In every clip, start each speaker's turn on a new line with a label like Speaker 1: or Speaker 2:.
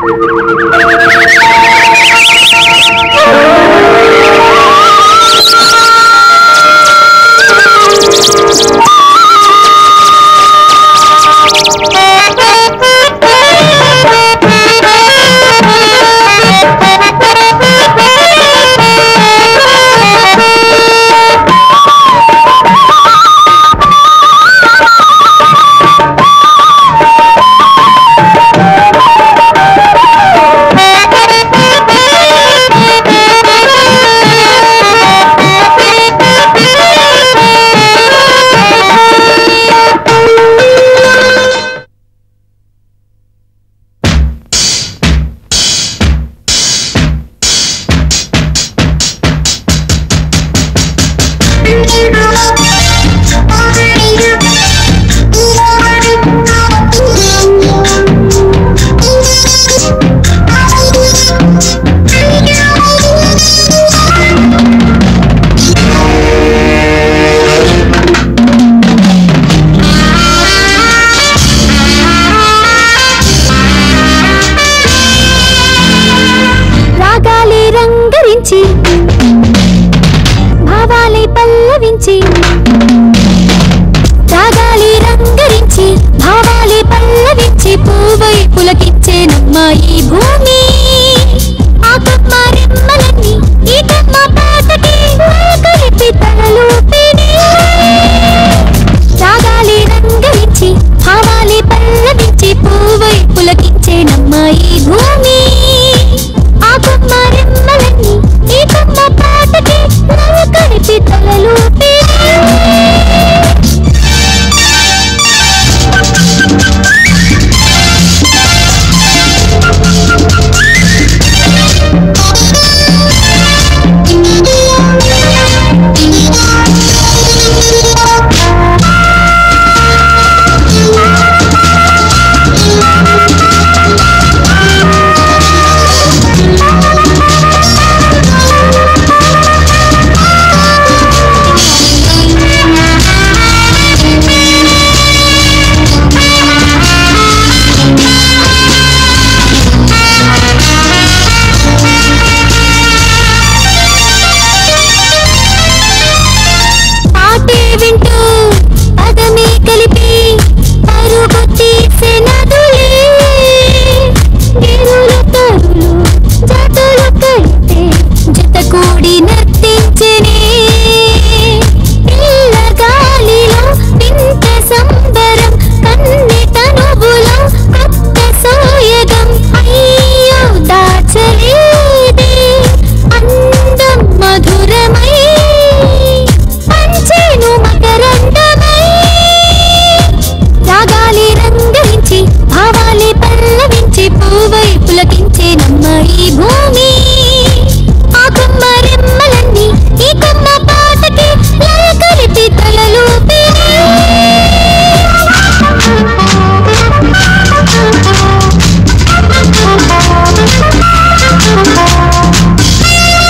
Speaker 1: రాగాలే రంగరించి భావాలే పల్లవించి రాగాలే రంగరించి భావాలే పల్లవించి పూవై పులకించేనమ్మా ఈ భూమి ఆ కమ్మ రెమ్మలన్నీ ఈ కమ్మ పాటకి కలిపి తలలూపిని రాగాలే రంగరించి భావాలే పల్లవించి పూవై పులకించేనమ్మా ఈ భూమి ఆ కొమ్మ రెమ్మలన్నీ ఈ కొమ్మ పాటకి కలిపి తలలూపిని పాటే వింటూ పదమే కలిపి పరుగు తీసే నదులే గిరులు తరులు జతలు కలిపే జత కూడి నర్తించెనే పిల్ల గాలిలో వింత సంబరం కన్నె తనువులో కొత్త సోయగం అయ్యో దాచలేదే అందం మధురమై పంచేను మకరందమై రాగాలే రంగరించి భావాలే పల్లవించి పూవై పులకించేనమ్మ ఈ భూమి ఆ కొమ్మ రెమ్మలన్నీ ఈ కొమ్మ పాటకి లయ కలిపి తలలూపిని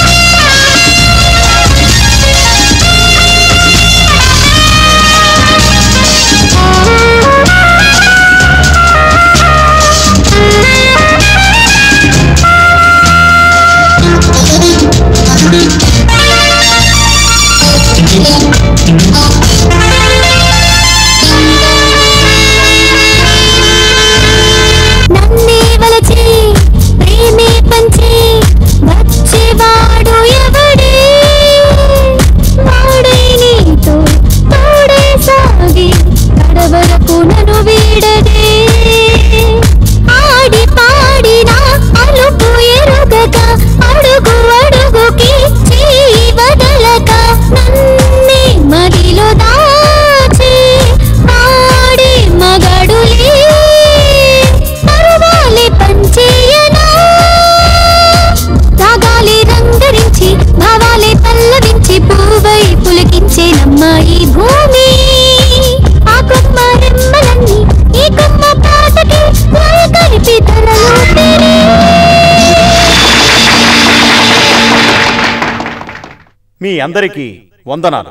Speaker 1: నన్నే వలచి ప్రేమే పంచి వచ్చేవాడు ఎవడే వాడై నీతో తోడే సాగి కడవరకు నన్ను వీడదే ఆడి పాడిన అలుపు ఎరుగక అడుగు అడుగుకి చేయి వదలక నన్నే మదిలో దాచి వాడే మగడులే పర్వాలే పంచేయనా రాగాలే రంగరించి భావాలే పల్లవించి పూవై పులకించేనమ్మ ఈ భూమి ఆ కొమ్మ రెమ్మలన్నీ ఈ కొమ్మ పాటకి లయ కలిపి తలలోపిని
Speaker 2: మీ అందరికీ వందనాలు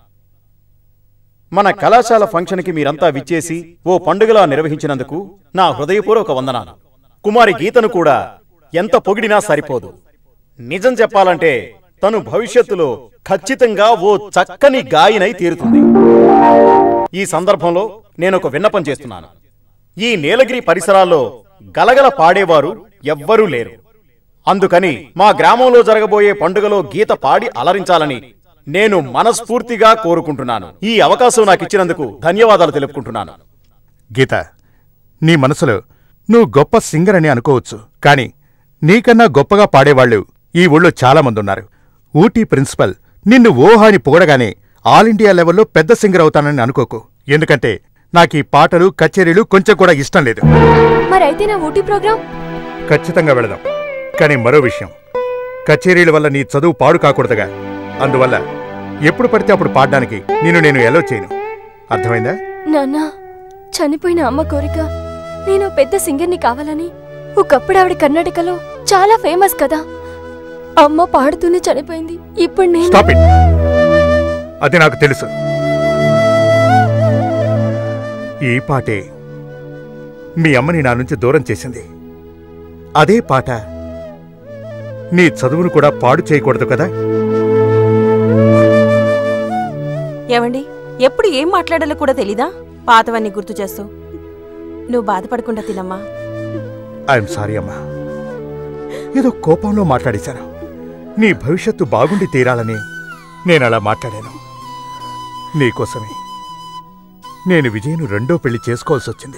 Speaker 2: మన కళాశాల ఫంక్షన్కి మీరంతా విచ్చేసి ఓ పండుగలా నిర్వహించినందుకు నా హృదయపూర్వక వందనాలు కుమారి గీతను కూడా ఎంత పొగిడినా సరిపోదు నిజం చెప్పాలంటే తను భవిష్యత్తులో ఖచ్చితంగా ఓ చక్కని గాయనై తీరుతుంది ఈ సందర్భంలో నేను ఒక విన్నపం చేస్తున్నాను ఈ నీలగిరి పరిసరాల్లో గలగల పాడేవారు ఎవ్వరూ లేరు అందుకని మా గ్రామంలో జరగబోయే పండుగలో గీత పాడి అలరించాలని నేను మనస్ఫూర్తిగా కోరుకుంటున్నాను ఈ అవకాశం నాకు ఇచ్చినందుకు ధన్యవాదాలు తెలుపుకుంటున్నాను
Speaker 3: గీత నీ మనసులో నువ్వు గొప్ప సింగర్ అని అనుకోవచ్చు కాని నీకన్నా గొప్పగా పాడేవాళ్లు ఈ ఊళ్ళో చాలామందున్నారు ఊటీ ప్రిన్సిపల్ నిన్ను ఓహా అని పొగడగానే ఆల్ ఇండియా లెవెల్లో పెద్ద సింగర్ అవుతానని అనుకోకు ఎందుకంటే నాకీ పాటలు కచేరీలు కొంచెం కూడా ఇష్టం లేదు
Speaker 4: మరైతే నా ఊటీ ప్రోగ్రాం
Speaker 3: ఖచ్చితంగా వెళదాం కానీ మరో విషయం కచేరీల వల్ల నీ చదువు పాడు కాకూడదుగా అందువల్ల ఎప్పుడు పడితే అప్పుడు పాడడానికి నిన్ను నేను ఎలో చేయను అర్థమైందా
Speaker 4: నాన్న చనిపోయిన అమ్మ కోరిక నేను పెద్ద సింగర్ని కావాలని ఒకప్పుడు ఆవిడ కర్ణాటకలో చాలా ఫేమస్ కదా అమ్మ పాడుతూనే చనిపోయింది ఇప్పుడు నేను
Speaker 3: స్టాప్ ఇట్ అది నాకు తెలుసు ఈ పాటే మీ అమ్మని నా నుంచి దూరం చేసింది అదే పాట నీ చదువును కూడా పాడు చేయకూడదు కదా
Speaker 5: ఏవండి ఎప్పుడు ఏం మాట్లాడాలో కూడా తెలీదా పాతవన్నీ గుర్తు చేస్తూ నువ్వు బాధపడకుండా తినమ్మా
Speaker 3: ఐఎమ్ సారీ అమ్మా ఏదో కోపంలో మాట్లాడేశాను నీ భవిష్యత్తు బాగుండి తీరాలని నేను అలా మాట్లాడాను నీకోసమే నేను విజయ్ను రెండో పెళ్లి చేసుకోవాల్సి వచ్చింది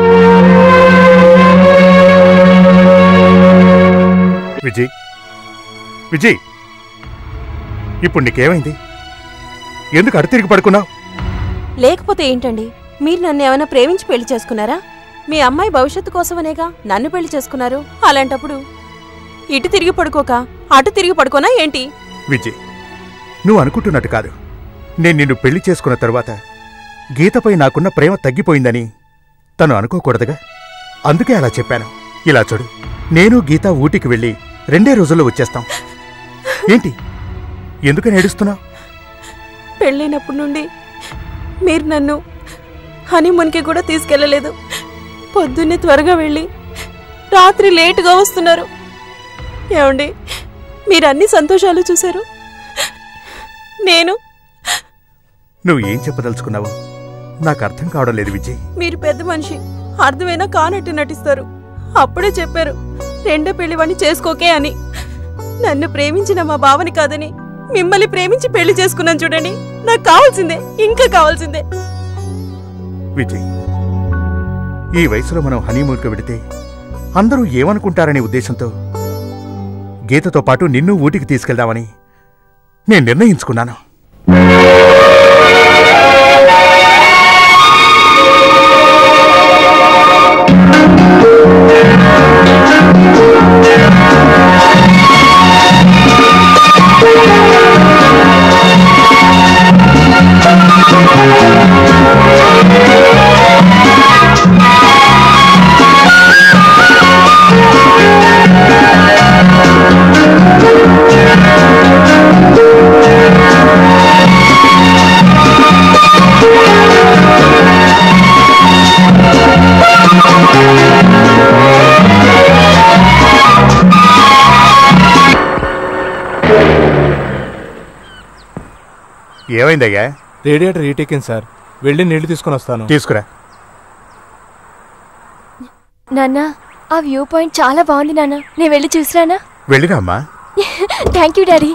Speaker 3: విజయ్ విజయ్ ఇప్పుడు నీకేమైంది ఎందుకు అడతిరిగి పడుకున్నావు
Speaker 5: లేకపోతే ఏంటండి మీరు నన్ను ఏమైనా ప్రేమించి పెళ్లి చేసుకున్నారా మీ అమ్మాయి భవిష్యత్తు కోసమనేగా నన్ను పెళ్లి చేసుకున్నారు అలాంటప్పుడు ఇటు తిరిగి పడుకోక అటు తిరిగి పడుకోనా ఏంటి
Speaker 3: విజయ్ నువ్వు అనుకుంటున్నట్టు కాదు నేను నిన్ను పెళ్లి చేసుకున్న తరువాత గీతపై నాకున్న ప్రేమ తగ్గిపోయిందని తను అనుకోకూడదుగా అందుకే అలా చెప్పాను ఇలా చూడు నేను గీత ఊటికి వెళ్ళి రెండే రోజుల్లో వచ్చేస్తాం ఏంటి ఎందుకని ఏడుస్తున్నావు
Speaker 5: పెళ్ళైనప్పటి నుండి మీరు నన్ను హనీమూన్కి కూడా తీసుకెళ్ళలేదు పొద్దున్నే త్వరగా వెళ్ళి రాత్రి లేటుగా వస్తున్నారు ఏమండి మీరు అన్ని సంతోషాలు చూశారు నేను
Speaker 3: నువ్వు ఏం చెప్పదలుచుకున్నావు నాకు అర్థం కావడం లేదు విజయ్
Speaker 5: మీరు పెద్ద మనిషి అర్థమైనా కానట్టు నటిస్తారు అప్పుడే చెప్పారు రెండో పెళ్లివాణ్ణి చేసుకోకే అని నన్ను ప్రేమించిన మా బావని కాదని మిమ్మల్ని ప్రేమించి పెళ్లి చేసుకున్నాను చూడండి నాకు కావాల్సిందే ఇంకా కావాల్సిందే
Speaker 3: విజయ్ ఈ వయసులో మనం హనీమూన్కి వెడితే అందరూ ఏమనుకుంటారనే ఉద్దేశంతో గీతతో పాటు నిన్ను ఊటికి తీసుకెళ్దామని నేను నిర్ణయించుకున్నాను ఏమైందయ్యా
Speaker 6: రేడియేటర్ రీటెక్కింది సార్ వెళ్ళి నీళ్లు తీసుకొని వస్తాను
Speaker 3: తీసుకురా
Speaker 4: నాన్న ఆ వ్యూ పాయింట్ చాలా బాగుంది నాన్న నేను వెళ్ళి చూసిరానా
Speaker 3: వెళ్ళిరా అమ్మా
Speaker 4: థ్యాంక్ యూ డాడీ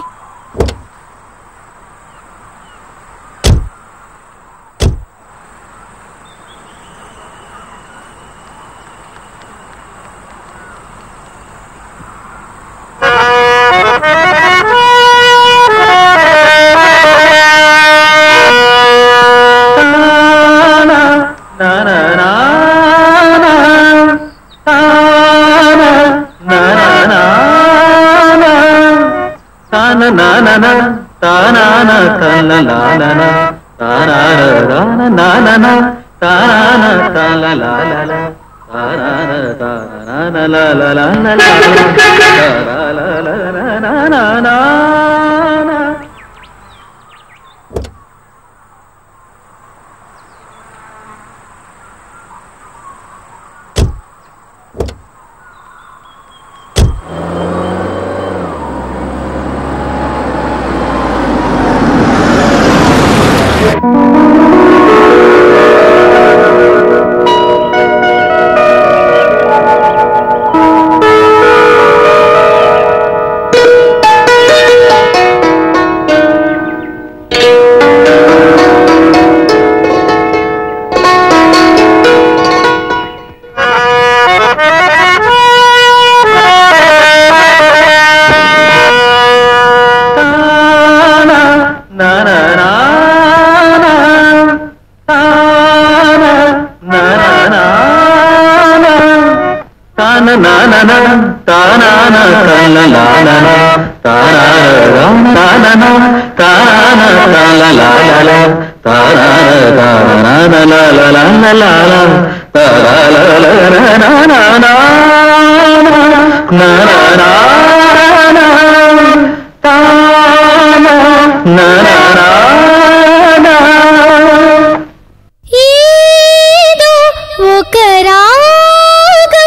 Speaker 1: ఏదో ఒక రాగం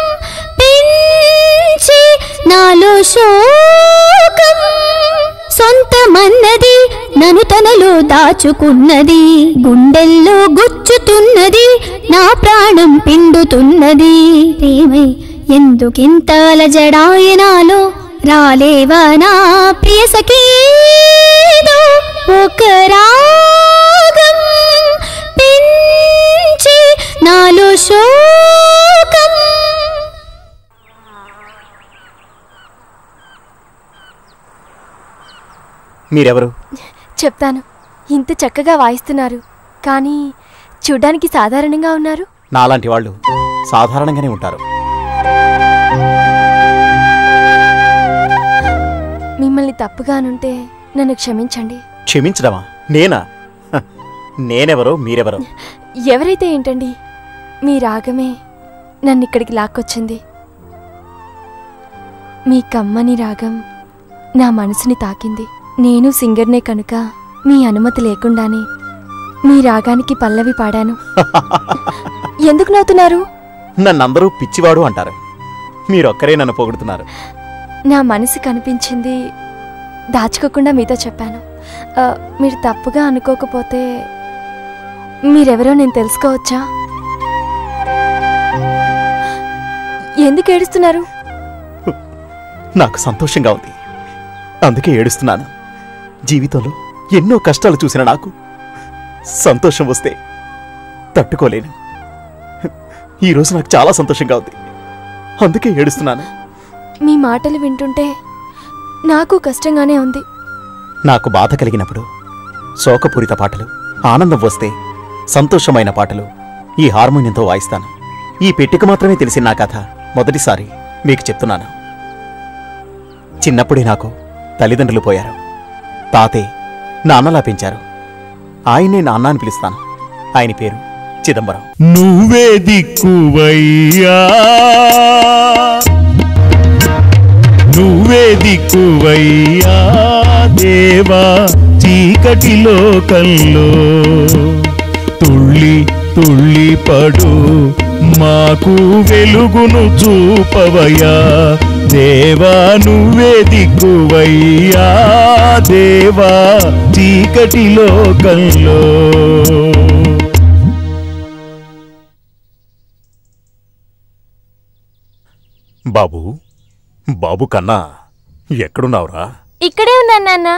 Speaker 1: పెంచి నాలో శోకం సొంతమన్నది నన్ను తనలో దాచుకున్నది గుండెల్లో గుచ్చుతున్నది నా ప్రాణం పిండుతున్నది ప్రేమై ఎందుకింత అలజడాయనాలో రాలేవా నా ప్రియ సఖీదో ఒక రాగం పెంచి నాలో శోకం
Speaker 2: మీరెవరు
Speaker 4: చెప్తాను ఇంత చక్కగా వాయిస్తున్నారు కానీ చూడ్డానికి సాధారణంగా ఉన్నారు
Speaker 2: నాలాంటి వాళ్ళు సాధారణంగానే ఉంటారు
Speaker 4: మిమ్మల్ని తప్పుగానుంటే నన్ను క్షమించండి
Speaker 2: క్షమించడమా నేనా హ, నేనెవరో మీరెవరో
Speaker 4: ఎవరైతే ఏంటండి మీ రాగమే నన్ను ఇక్కడికి లాక్కొచ్చింది మీ కమ్మని రాగం నా మనసుని తాకింది నేను సింగర్నే కనుక మీ అనుమతి లేకుండానే మీ రాగానికి పల్లవి పాడాను ఎందుకు నవ్వుతున్నారు
Speaker 2: నన్నందరూ పిచ్చివాడు అంటారు మీరొక్కరే నన్ను పొగుడుతున్నారు
Speaker 4: నా మనసు కనిపించింది దాచుకోకుండా మీతో చెప్పాను ఆ, మీరు తప్పుగా అనుకోకపోతే మీరెవరో నేను తెలుసుకోవచ్చా ఎందుకు ఏడుస్తున్నారు
Speaker 2: నాకు సంతోషంగా ఉంది అందుకే ఏడుస్తున్నాను జీవితంలో ఎన్నో కష్టాలు చూసిన నాకు సంతోషం వస్తే తట్టుకోలేను ఈరోజు నాకు చాలా సంతోషంగా ఉంది అందుకే ఏడుస్తున్నాను
Speaker 4: మీ మాటలు వింటుంటే నాకు కష్టంగానే ఉంది
Speaker 2: నాకు బాధ కలిగినప్పుడు శోకపూరిత పాటలు ఆనందం వస్తే సంతోషమైన పాటలు ఈ హార్మోనియంతో వాయిస్తాను ఈ పెట్టిక మాత్రమే తెలిసిన నా కథ మొదటిసారి మీకు చెప్తున్నాను చిన్నప్పుడే నాకు తల్లిదండ్రులు పోయారు తాతే నాన్నలా పెంచారు ఆయన్నే నాన్న అని పిలుస్తాను ఆయన పేరు చిదంబరం
Speaker 7: నువ్వే దిక్కువయ్యా నువ్వే దిక్కువయ్యా దేవా చీకటి లోకంలో తుళ్ళి తుళ్ళి పడు మాకు వెలుగును చూపవయ్యా దేవా నువ్వే దిక్కువయ్యా దేవా చీకటి లోకంలో
Speaker 2: బాబు బాబు కన్నా ఎక్కడున్నావురా
Speaker 4: ఇక్కడే ఉన్నాను నాన్న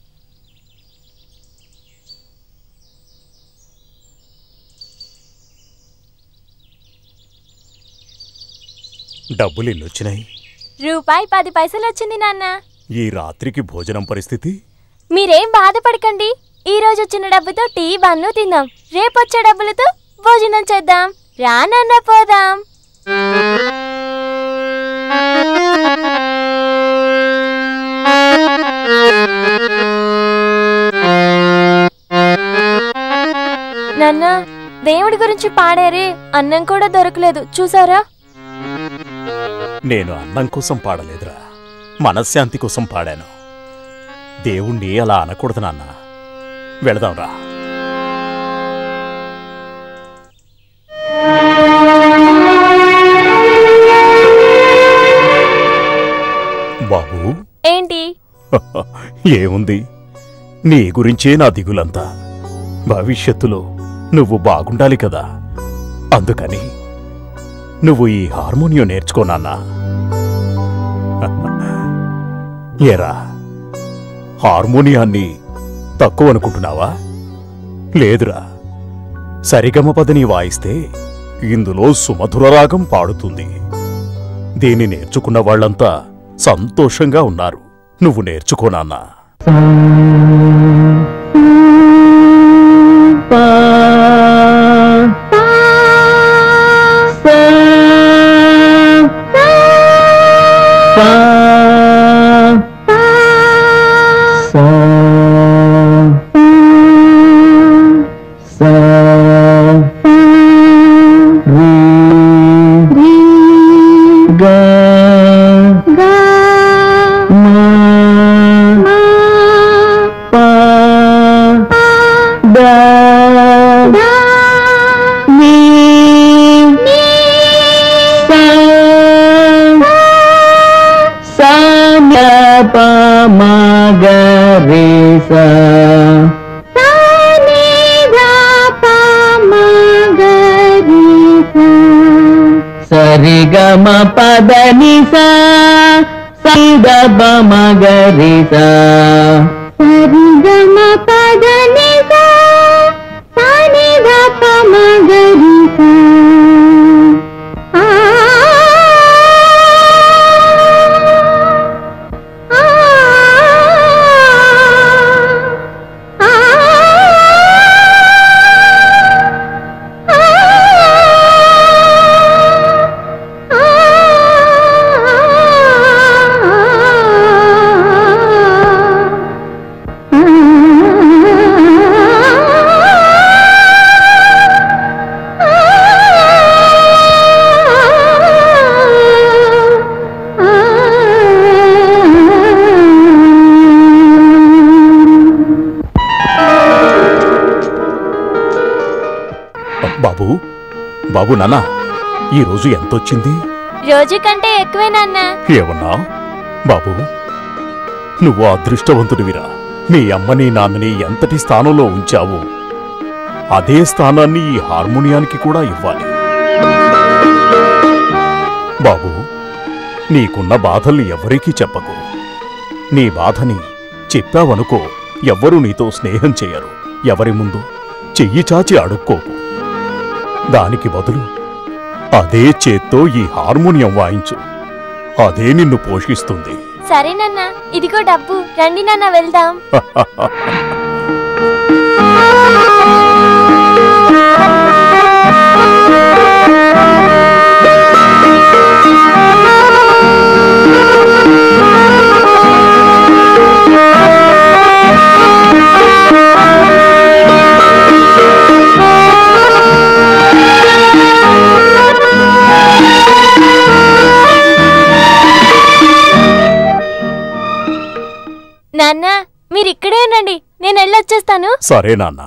Speaker 2: డబ్బులు ఎన్నొచ్చినాయి
Speaker 4: రూపాయి పది పైసలు వచ్చింది నాన్న
Speaker 2: ఈ రాత్రికి భోజనం పరిస్థితి
Speaker 4: మీరేం బాధపడకండి ఈ రోజు వచ్చిన డబ్బుతో టీ బన్ను తిందాం రేపొచ్చే డబ్బులతో భోజనం చేద్దాం రా నాన్న పోదాం నాన్న దేవుడి గురించి పాడారే అన్నం కూడా దొరకలేదు చూసారా
Speaker 2: నేను అన్నం కోసం పాడలేదురా మనశ్శాంతి కోసం పాడాను దేవుణ్ణి అలా అనకూడదు నాన్న వెళదాంరా బాబు
Speaker 4: ఏంటి
Speaker 2: ఏముంది నీ గురించే నా దిగులంతా భవిష్యత్తులో నువ్వు బాగుండాలి కదా అందుకని నువ్వు ఈ హార్మోనియం నేర్చుకోనాన్నా ఏరా హార్మోనియాన్ని తక్కువ అనుకుంటున్నావా లేదురా సరిగమ పదని వాయిస్తే ఇందులో సుమధుర రాగం పాడుతుంది దీన్ని నేర్చుకున్న వాళ్ళంతా సంతోషంగా ఉన్నారు నువ్వు నేర్చుకోనాన్నా
Speaker 1: పా
Speaker 8: పా సా సా రీ గా మా పా దా నీ సా సా ప మా గ రే సా సరి గ మ పద ని సా సరి ద బ మ గ రి సా
Speaker 2: బాబు బాబు నాన్న ఈ రోజు ఎంతొచ్చింది
Speaker 4: రోజు కంటే ఎక్కువే నాన్న
Speaker 2: ఏమన్నా బాబు నువ్వు అదృష్టవంతుడివిరా మీ అమ్మని నాన్నని ఎంతటి స్థానంలో ఉంచావో అదే స్థానాన్ని ఈ హార్మోనియానికి కూడా ఇవ్వాలి బాబు నీకున్న బాధల్ని ఎవరికీ చెప్పకు నీ బాధని చెప్పావనుకో ఎవ్వరూ నీతో స్నేహం చేయరు ఎవరి ముందు చెయ్యి చాచి అడుక్కోకు దానికి బదులు అదే చేత్తో ఈ హార్మోనియం వాయించు అదే నిన్ను పోషిస్తుంది
Speaker 4: సరే నాన్న ఇదిగో డబ్బు రండి నాన్న వెళ్దాం నాన్న మీరు ఇక్కడే ఉండండి నేను వెళ్ళొచ్చేస్తాను
Speaker 2: సరే నాన్న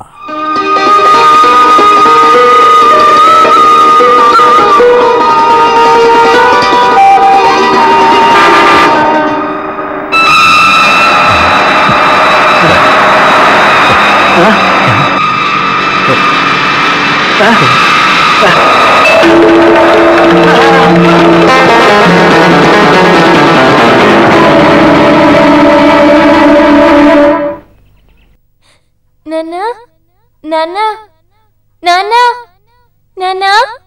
Speaker 4: నాన్న నాన్న నాన్న నాన్న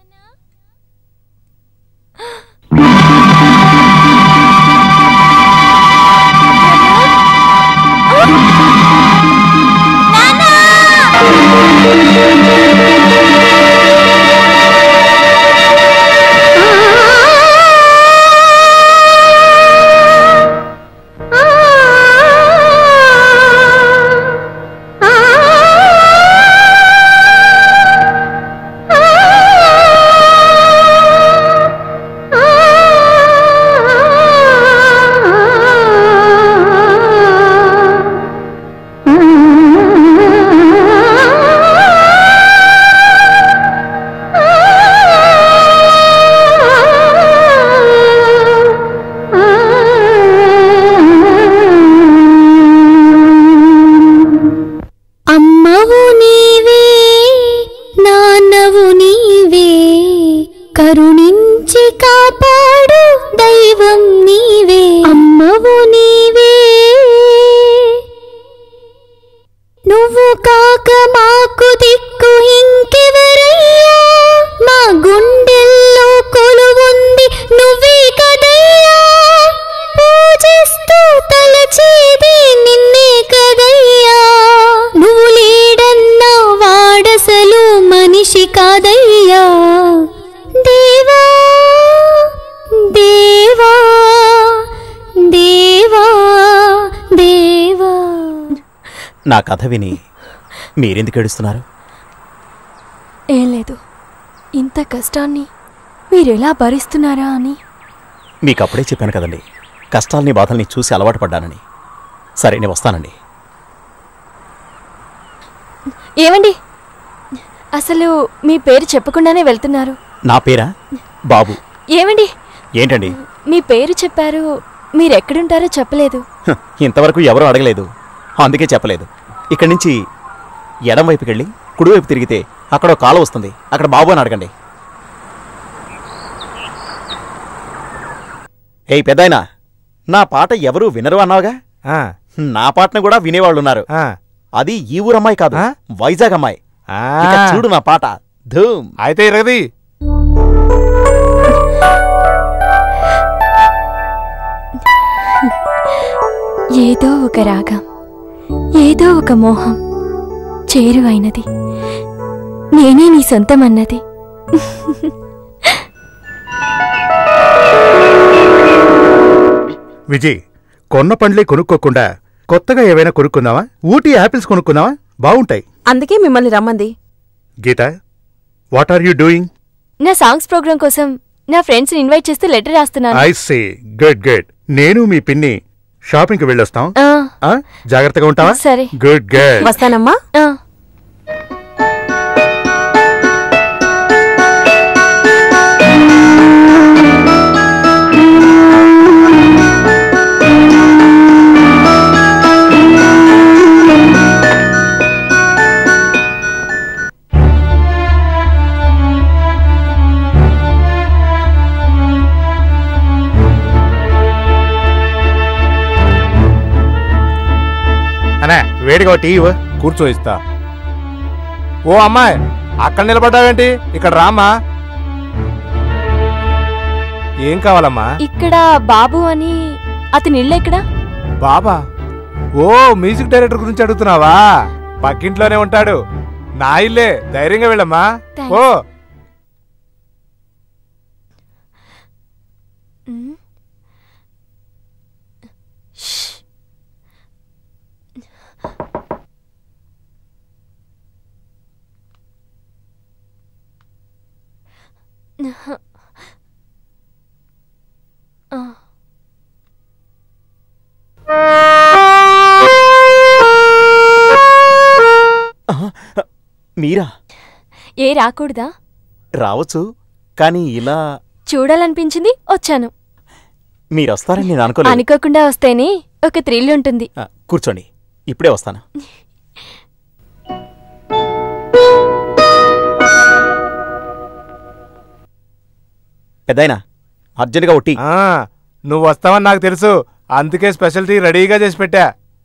Speaker 1: అమ్మవు నీవే నాన్నవు నీవే కరుణించి కాపాడు దైవం నీవే అమ్మవు నీవే నువ్వు కాక మాకు దిక్కు ఇంకెవరయ్యా మా గుండెల్లో కొలువుంది నువ్వే కదయ్యా పూజిస్తూ తలచేది నిన్నే కదయ్యా నువ్వు లేడన్నా వాడసలు మనిషి కాదయ్యా దేవా దేవా
Speaker 2: నా కథ విని మీరెందుకు ఏడుస్తున్నారు
Speaker 4: ఏం లేదు ఇంత కష్టాన్ని మీరెలా భరిస్తున్నారా అని
Speaker 2: మీకు అప్పుడే చెప్పాను కదండి కష్టాల్ని బాధల్ని చూసి అలవాటు పడ్డానని సరే నేను వస్తానండి
Speaker 4: ఏమండి అసలు మీ పేరు చెప్పకుండానే వెళ్తున్నారు
Speaker 2: నా పేరా బాబు
Speaker 4: ఏమండి
Speaker 2: ఏంటండి
Speaker 4: మీ పేరు చెప్పారు మీరెక్కడుంటారో చెప్పలేదు
Speaker 2: హ, ఇంతవరకు ఎవరూ అడగలేదు అందుకే చెప్పలేదు ఇక్కడి నుంచి ఎడం వైపుకి వెళ్ళి కుడివైపు తిరిగితే అక్కడ ఒక కాలువ వస్తుంది అక్కడ బాబు అని అడగండి ఏయ్ పెద్దాయనా నా పాట ఎవరూ వినరు అన్నావుగా
Speaker 6: ఆ,
Speaker 2: నా పాటను కూడా వినేవాళ్ళు ఉన్నారు
Speaker 6: ఆ,
Speaker 2: అది ఈ ఊరు అమ్మాయి కాదు
Speaker 6: ఆ?
Speaker 2: వైజాగ్ అమ్మాయి
Speaker 6: ఆ.
Speaker 2: ఇక చూడు నా పాట ధూమ్
Speaker 6: అయితే ఇరగది
Speaker 4: ఏదో ఒక రాగం ఏదో ఒక మోహం చేరువైనది నేనే నీ సొంతమన్నది
Speaker 3: విజయ్ కొన్న పండ్లే కొనుక్కోకుండా కొత్తగా ఏవైనా కొనుక్కుందావా ఊటీ యాపిల్స్ కొనుక్కుందావా బాగుంటాయి
Speaker 5: అందుకే మిమ్మల్ని రమ్మంది
Speaker 3: Geetha what are you doing
Speaker 4: నా సాంగ్స్ ప్రోగ్రాం కోసం నా ఫ్రెండ్స్ ఇన్వైట్ చేస్తూ లెటర్ రాస్తున్నాను
Speaker 3: ఐ సే గుడ్ గుడ్ నేను మీ పిన్ని షాపింగ్ కి వెళ్ళొస్తాం
Speaker 4: ఆ,
Speaker 3: ఆ? జాగ్రత్తగా ఉంటావా
Speaker 4: సరే.
Speaker 3: గుడ్ గుడ్
Speaker 5: వస్తానమ్మా
Speaker 4: ఆ.
Speaker 3: అన్నా వేడిగా టీ ఇవ్వు.
Speaker 6: కూర్చో ఇస్తా ఓ అమ్మాయి అక్కడ నిలబడ్డావేంటి ఇక్కడ రామ్మా ఏం కావాలమ్మా
Speaker 4: ఇక్కడ బాబు అని అతని ఇల్లు ఎక్కడా
Speaker 6: బాబా ఓ మ్యూజిక్ డైరెక్టర్ గురించి అడుగుతున్నావా పక్కింట్లోనే ఉంటాడు నా ఇల్లే ధైర్యంగా వెళ్ళమ్మా
Speaker 4: Thanks.
Speaker 6: ఓ
Speaker 4: ఉమ్. ష్. ఆ.
Speaker 2: మీరా
Speaker 4: ఏ రాకూడదా
Speaker 2: రావచ్చు కానీ ఇలా
Speaker 4: చూడాలనిపించింది వచ్చాను
Speaker 2: మీరొస్తారని నేను అనుకోలేదు
Speaker 4: అనుకోకుండా వస్తేనే ఒక థ్రిల్ ఉంటుంది
Speaker 2: ఆ, కూర్చోండి ఇప్పుడే వస్తాను పెద్దాయనా అర్జెంటుగా ఒట్టి
Speaker 6: ఆ, నువ్వు వస్తావని నాకు తెలుసు అందుకే స్పెషల్ టీ రెడీగా చేసి పెట్టా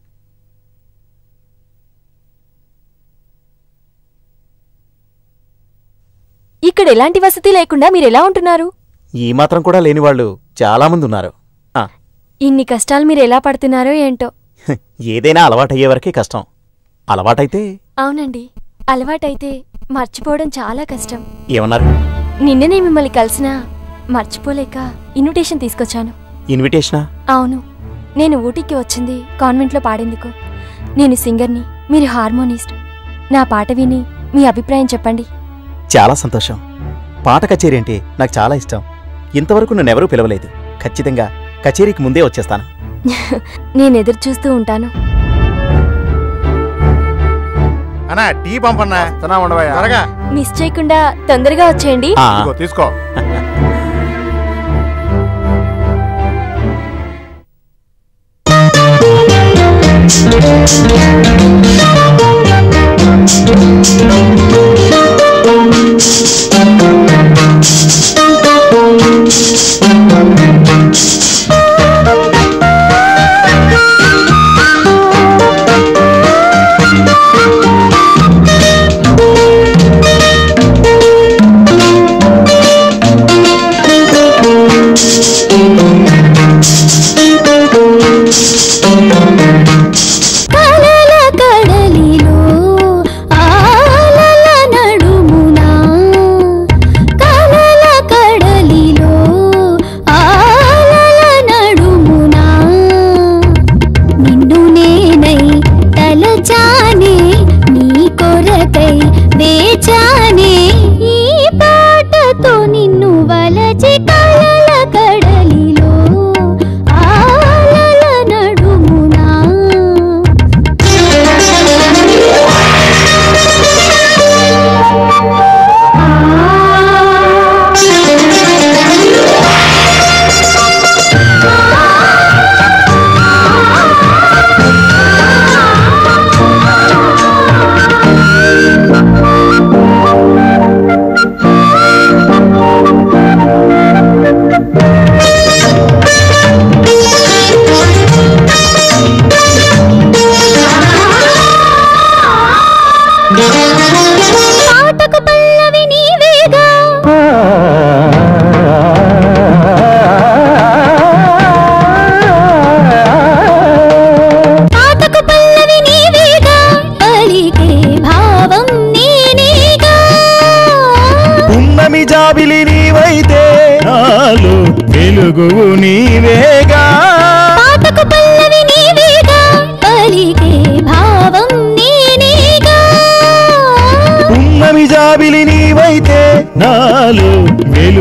Speaker 4: ఇక్కడ ఎలాంటి వసతి లేకుండా మీరు ఎలా ఉంటున్నారు
Speaker 2: ఈ మాత్రం కూడా లేని వాళ్ళు చాలా మంది ఉన్నారు ఆ,
Speaker 4: ఇన్ని కష్టాలు మీరు ఎలా పడుతున్నారో ఏంటో
Speaker 2: హ్, ఏదైనా అలవాటయ్యే వరకే కష్టం అలవాటైతే
Speaker 4: అవునండి అలవాటైతే మర్చిపోవడం చాలా కష్టం
Speaker 2: ఏమన్నారు
Speaker 4: నిన్ననే మిమ్మల్ని కలిసినా మర్చిపోలేక ఇన్విటేషన్ తీసుకొచ్చాను
Speaker 2: ఇన్విటేషనా
Speaker 4: అవును నేను ఊటీకి వచ్చింది కాన్వెంట్లో పాడేందుకు నేను సింగర్ని మీరు హార్మోనిస్ట్ నా పాట విని మీ అభిప్రాయం చెప్పండి
Speaker 2: చాలా సంతోషం పాట కచేరీ అంటే నాకు చాలా ఇష్టం ఇంతవరకు నన్నెవరూ పిలవలేదు ఖచ్చితంగా కచేరీకి ముందే వచ్చేస్తాను
Speaker 4: నేను ఎదురు చూస్తూ ఉంటాను
Speaker 3: అన్నా టీ పంపన్నా
Speaker 6: వస్తున్నా ఉండవయ్యా
Speaker 3: త్వరగా
Speaker 4: మిస్ చేయకుండా తొందరగా వచ్చేయండి
Speaker 2: ఆ,
Speaker 6: ఇదిగో, తీసుకో
Speaker 1: కలల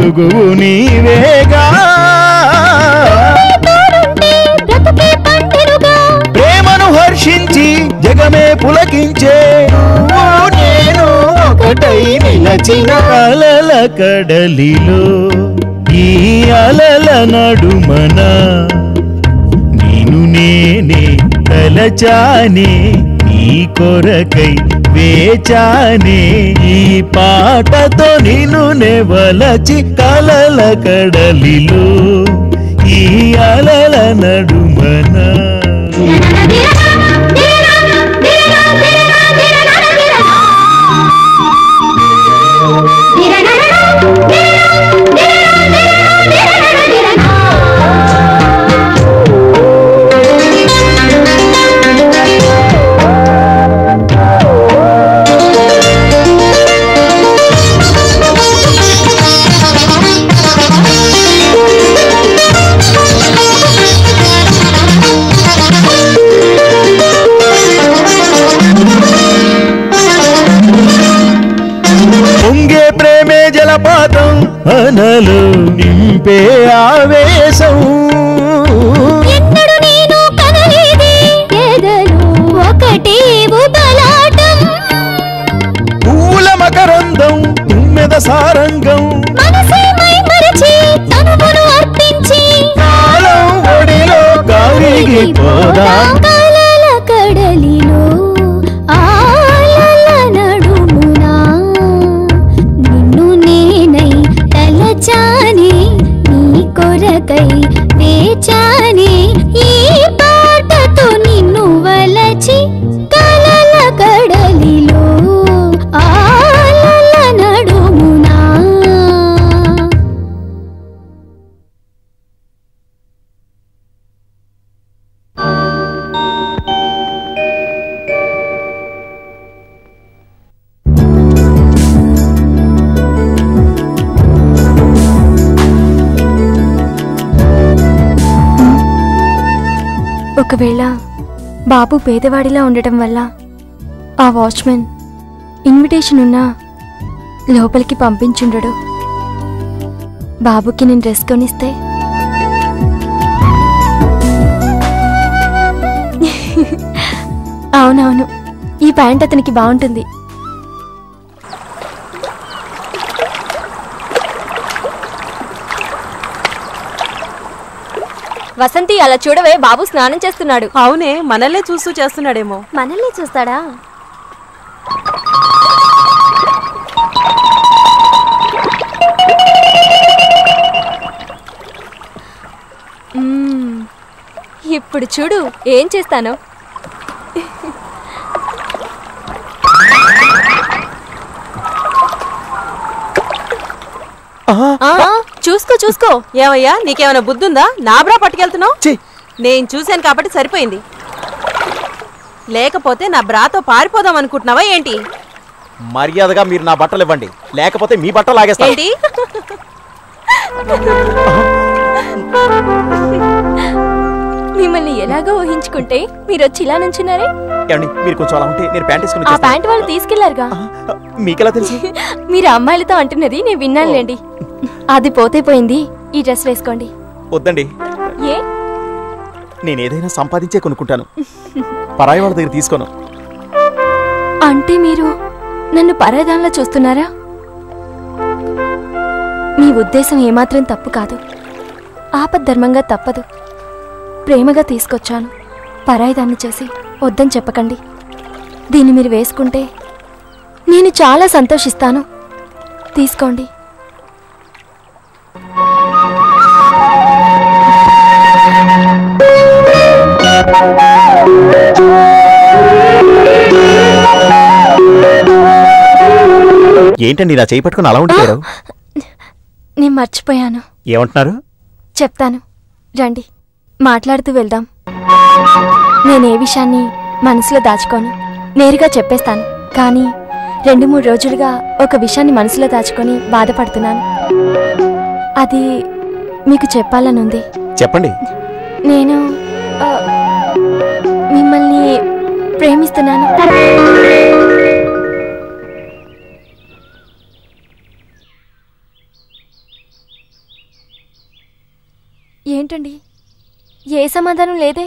Speaker 7: వెలుగువు నీవేగా
Speaker 1: తోడుంటే బ్రతుకే పంటెనుగా
Speaker 7: ప్రేమను హర్షించి జగమే పులకించే నువ్వు నేను ఒకటై నిలచిన అలల కడలిలో ఈ అలల నడుమన నేను నేనే తలచానే నీ కొరకై వేచానే ఈ పాటతో నిన్ను నెవలచి కలల కడలిలో ఈ అలల నడుమన పొంగే ప్రేమే జలపాతం అనలు నింపే ఆవేశం
Speaker 1: ఎన్నడు నేను కనలేదే ఎదలో ఒకటే ఉబలాటం
Speaker 7: పూల మకరందం తుమ్మెద సారంగం
Speaker 1: మనసే మై మరచి తనువును అర్పించి
Speaker 7: కాలం ఒడిలో గాలిగి పోదా
Speaker 1: కలల కడలిలో ఆలల నడుమునా నిన్ను నేనై తలచానే నీ కొరకై వేచానే ఈ పాటతో నిన్ను వలచి కలల కడలిలో ఆలల నడుమునా
Speaker 4: ఒకవేళ బాబు పేదవాడిలా ఉండటం వల్ల ఆ వాచ్మెన్ ఇన్విటేషన్ ఉన్నా లోపలికి పంపించుండడు బాబుకి నేను డ్రెస్ కొనిస్తే అవునవును ఈ ప్యాంట్ అతనికి బాగుంటుంది వసంతి అలా చూడవే బాబు స్నానం చేస్తున్నాడు
Speaker 5: అవునే మనల్నే చూస్తూ చేస్తున్నాడేమో
Speaker 4: మనల్ని చూస్తాడా మ్మ్. ఇప్పుడు చూడు ఏం చేస్తాను ఆ, చూసుకో చూసుకో
Speaker 5: ఏమయ్యా నీకేమైనా బుద్ధుందా నా బ్రా పట్టుకెళ్తున్నావు
Speaker 2: ఛీ!
Speaker 5: నేను చూశాను కాబట్టి సరిపోయింది లేకపోతే నా బ్రాతో పారిపోదాం అనుకుంటున్నావా ఏంటి
Speaker 2: మర్యాదగా మీరు నా బట్టలు ఇవ్వండి లేకపోతే మీ బట్టలు లాగేస్తాను
Speaker 5: ఏంటి
Speaker 4: మిమ్మల్ని ఎలాగో ఊహించుకుంటే మీరు వచ్చి ఇలా నుంచున్నారే
Speaker 2: ఏమండి మీరు కొంచెం అలా ఉంటే నేను ప్యాంట్ వేసుకుని
Speaker 4: ఆ
Speaker 2: వచ్చేస్తాను.
Speaker 4: ప్యాంట్ వాళ్ళు తీసుకెళ్లారుగా
Speaker 2: మీకెలా తెలుసు
Speaker 4: మీరు అమ్మాయిలతో అంటున్నది నేను విన్నానులేండి అది పోతే పోయింది ఈ డ్రెస్ వేసుకోండి
Speaker 2: వద్దండి
Speaker 4: ఏ
Speaker 2: నేను ఏదైనా సంపాదించే కొనుక్కుంటాను పరాయి వాళ్ళ దగ్గర తీసుకోను
Speaker 4: అంటే మీరు నన్ను పరాయిదానిలా చూస్తున్నారా మీ ఉద్దేశం ఏమాత్రం తప్పు కాదు ఆపద్ధర్మంగా తప్పదు ప్రేమగా తీసుకొచ్చాను పరాయిదాన్ని చేసి వద్దని చెప్పకండి దీన్ని మీరు వేసుకుంటే నేను చాలా సంతోషిస్తాను తీసుకోండి
Speaker 2: ఏంటండి ఇలా చేయి పట్టుకుని అలా ఉండిపోయారు
Speaker 4: నేను మర్చిపోయాను
Speaker 2: ఏమంటున్నారు
Speaker 4: చెప్తాను రండి మాట్లాడుతూ వెళ్దాం నేనే విషయాన్ని మనసులో దాచుకోను నేరుగా చెప్పేస్తాను కానీ రెండు మూడు రోజులుగా ఒక విషయాన్ని మనసులో దాచుకొని బాధపడుతున్నాను అది మీకు చెప్పాలనుంది
Speaker 2: చెప్పండి
Speaker 4: నేను ఆ, మిమ్మల్ని ప్రేమిస్తున్నాను ఏంటండి ఏ సమాధానం లేదే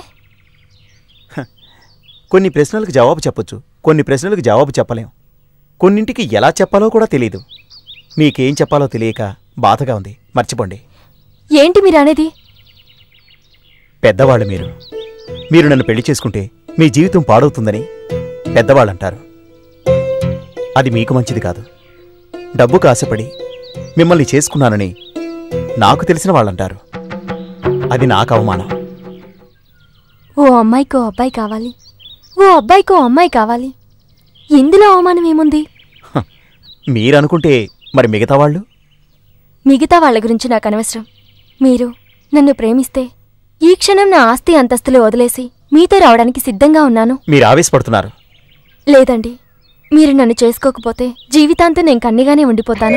Speaker 2: కొన్ని ప్రశ్నలకు జవాబు చెప్పొచ్చు కొన్ని ప్రశ్నలకు జవాబు చెప్పలేం కొన్నింటికి ఎలా చెప్పాలో కూడా తెలియదు మీకేం చెప్పాలో తెలియక బాధగా ఉంది మర్చిపోండి
Speaker 4: ఏంటి మీరు అనేది
Speaker 2: పెద్దవాళ్ళు మీరు మీరు నన్ను పెళ్లి చేసుకుంటే మీ జీవితం పాడవుతుందని పెద్దవాళ్ళంటారు అది మీకు మంచిది కాదు డబ్బుకు ఆశపడి మిమ్మల్ని చేసుకున్నానని నాకు తెలిసిన వాళ్ళంటారు అది నాకు అవమానం
Speaker 4: ఓ అమ్మాయికో అబ్బాయి కావాలి ఓ అబ్బాయికో అమ్మాయి కావాలి ఇందులో అవమానం ఏముంది
Speaker 2: మీరనుకుంటే మరి మిగతా వాళ్ళు
Speaker 4: మిగతా వాళ్ళ గురించి నాకు అనవసరం మీరు నన్ను ప్రేమిస్తే ఈ క్షణం నా ఆస్తి అంతస్తులు వదిలేసి మీతో రావడానికి సిద్ధంగా ఉన్నాను
Speaker 2: మీరు ఆవేశపడుతున్నారు
Speaker 4: లేదండి మీరు నన్ను చేసుకోకపోతే జీవితాంతం నేను కన్నిగానే ఉండిపోతాను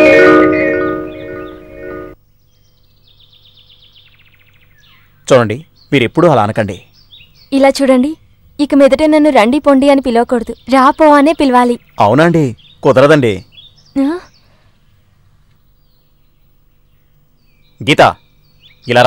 Speaker 2: చూడండి మీరెప్పుడూ అలా అనకండి
Speaker 4: ఇలా చూడండి ఇక మీదట నన్ను రండి పొండి అని పిలవకూడదు రా పో అనే పిలవాలి
Speaker 2: అవునండి కుదరదండి
Speaker 4: ఆ?
Speaker 2: గీత ఇలారా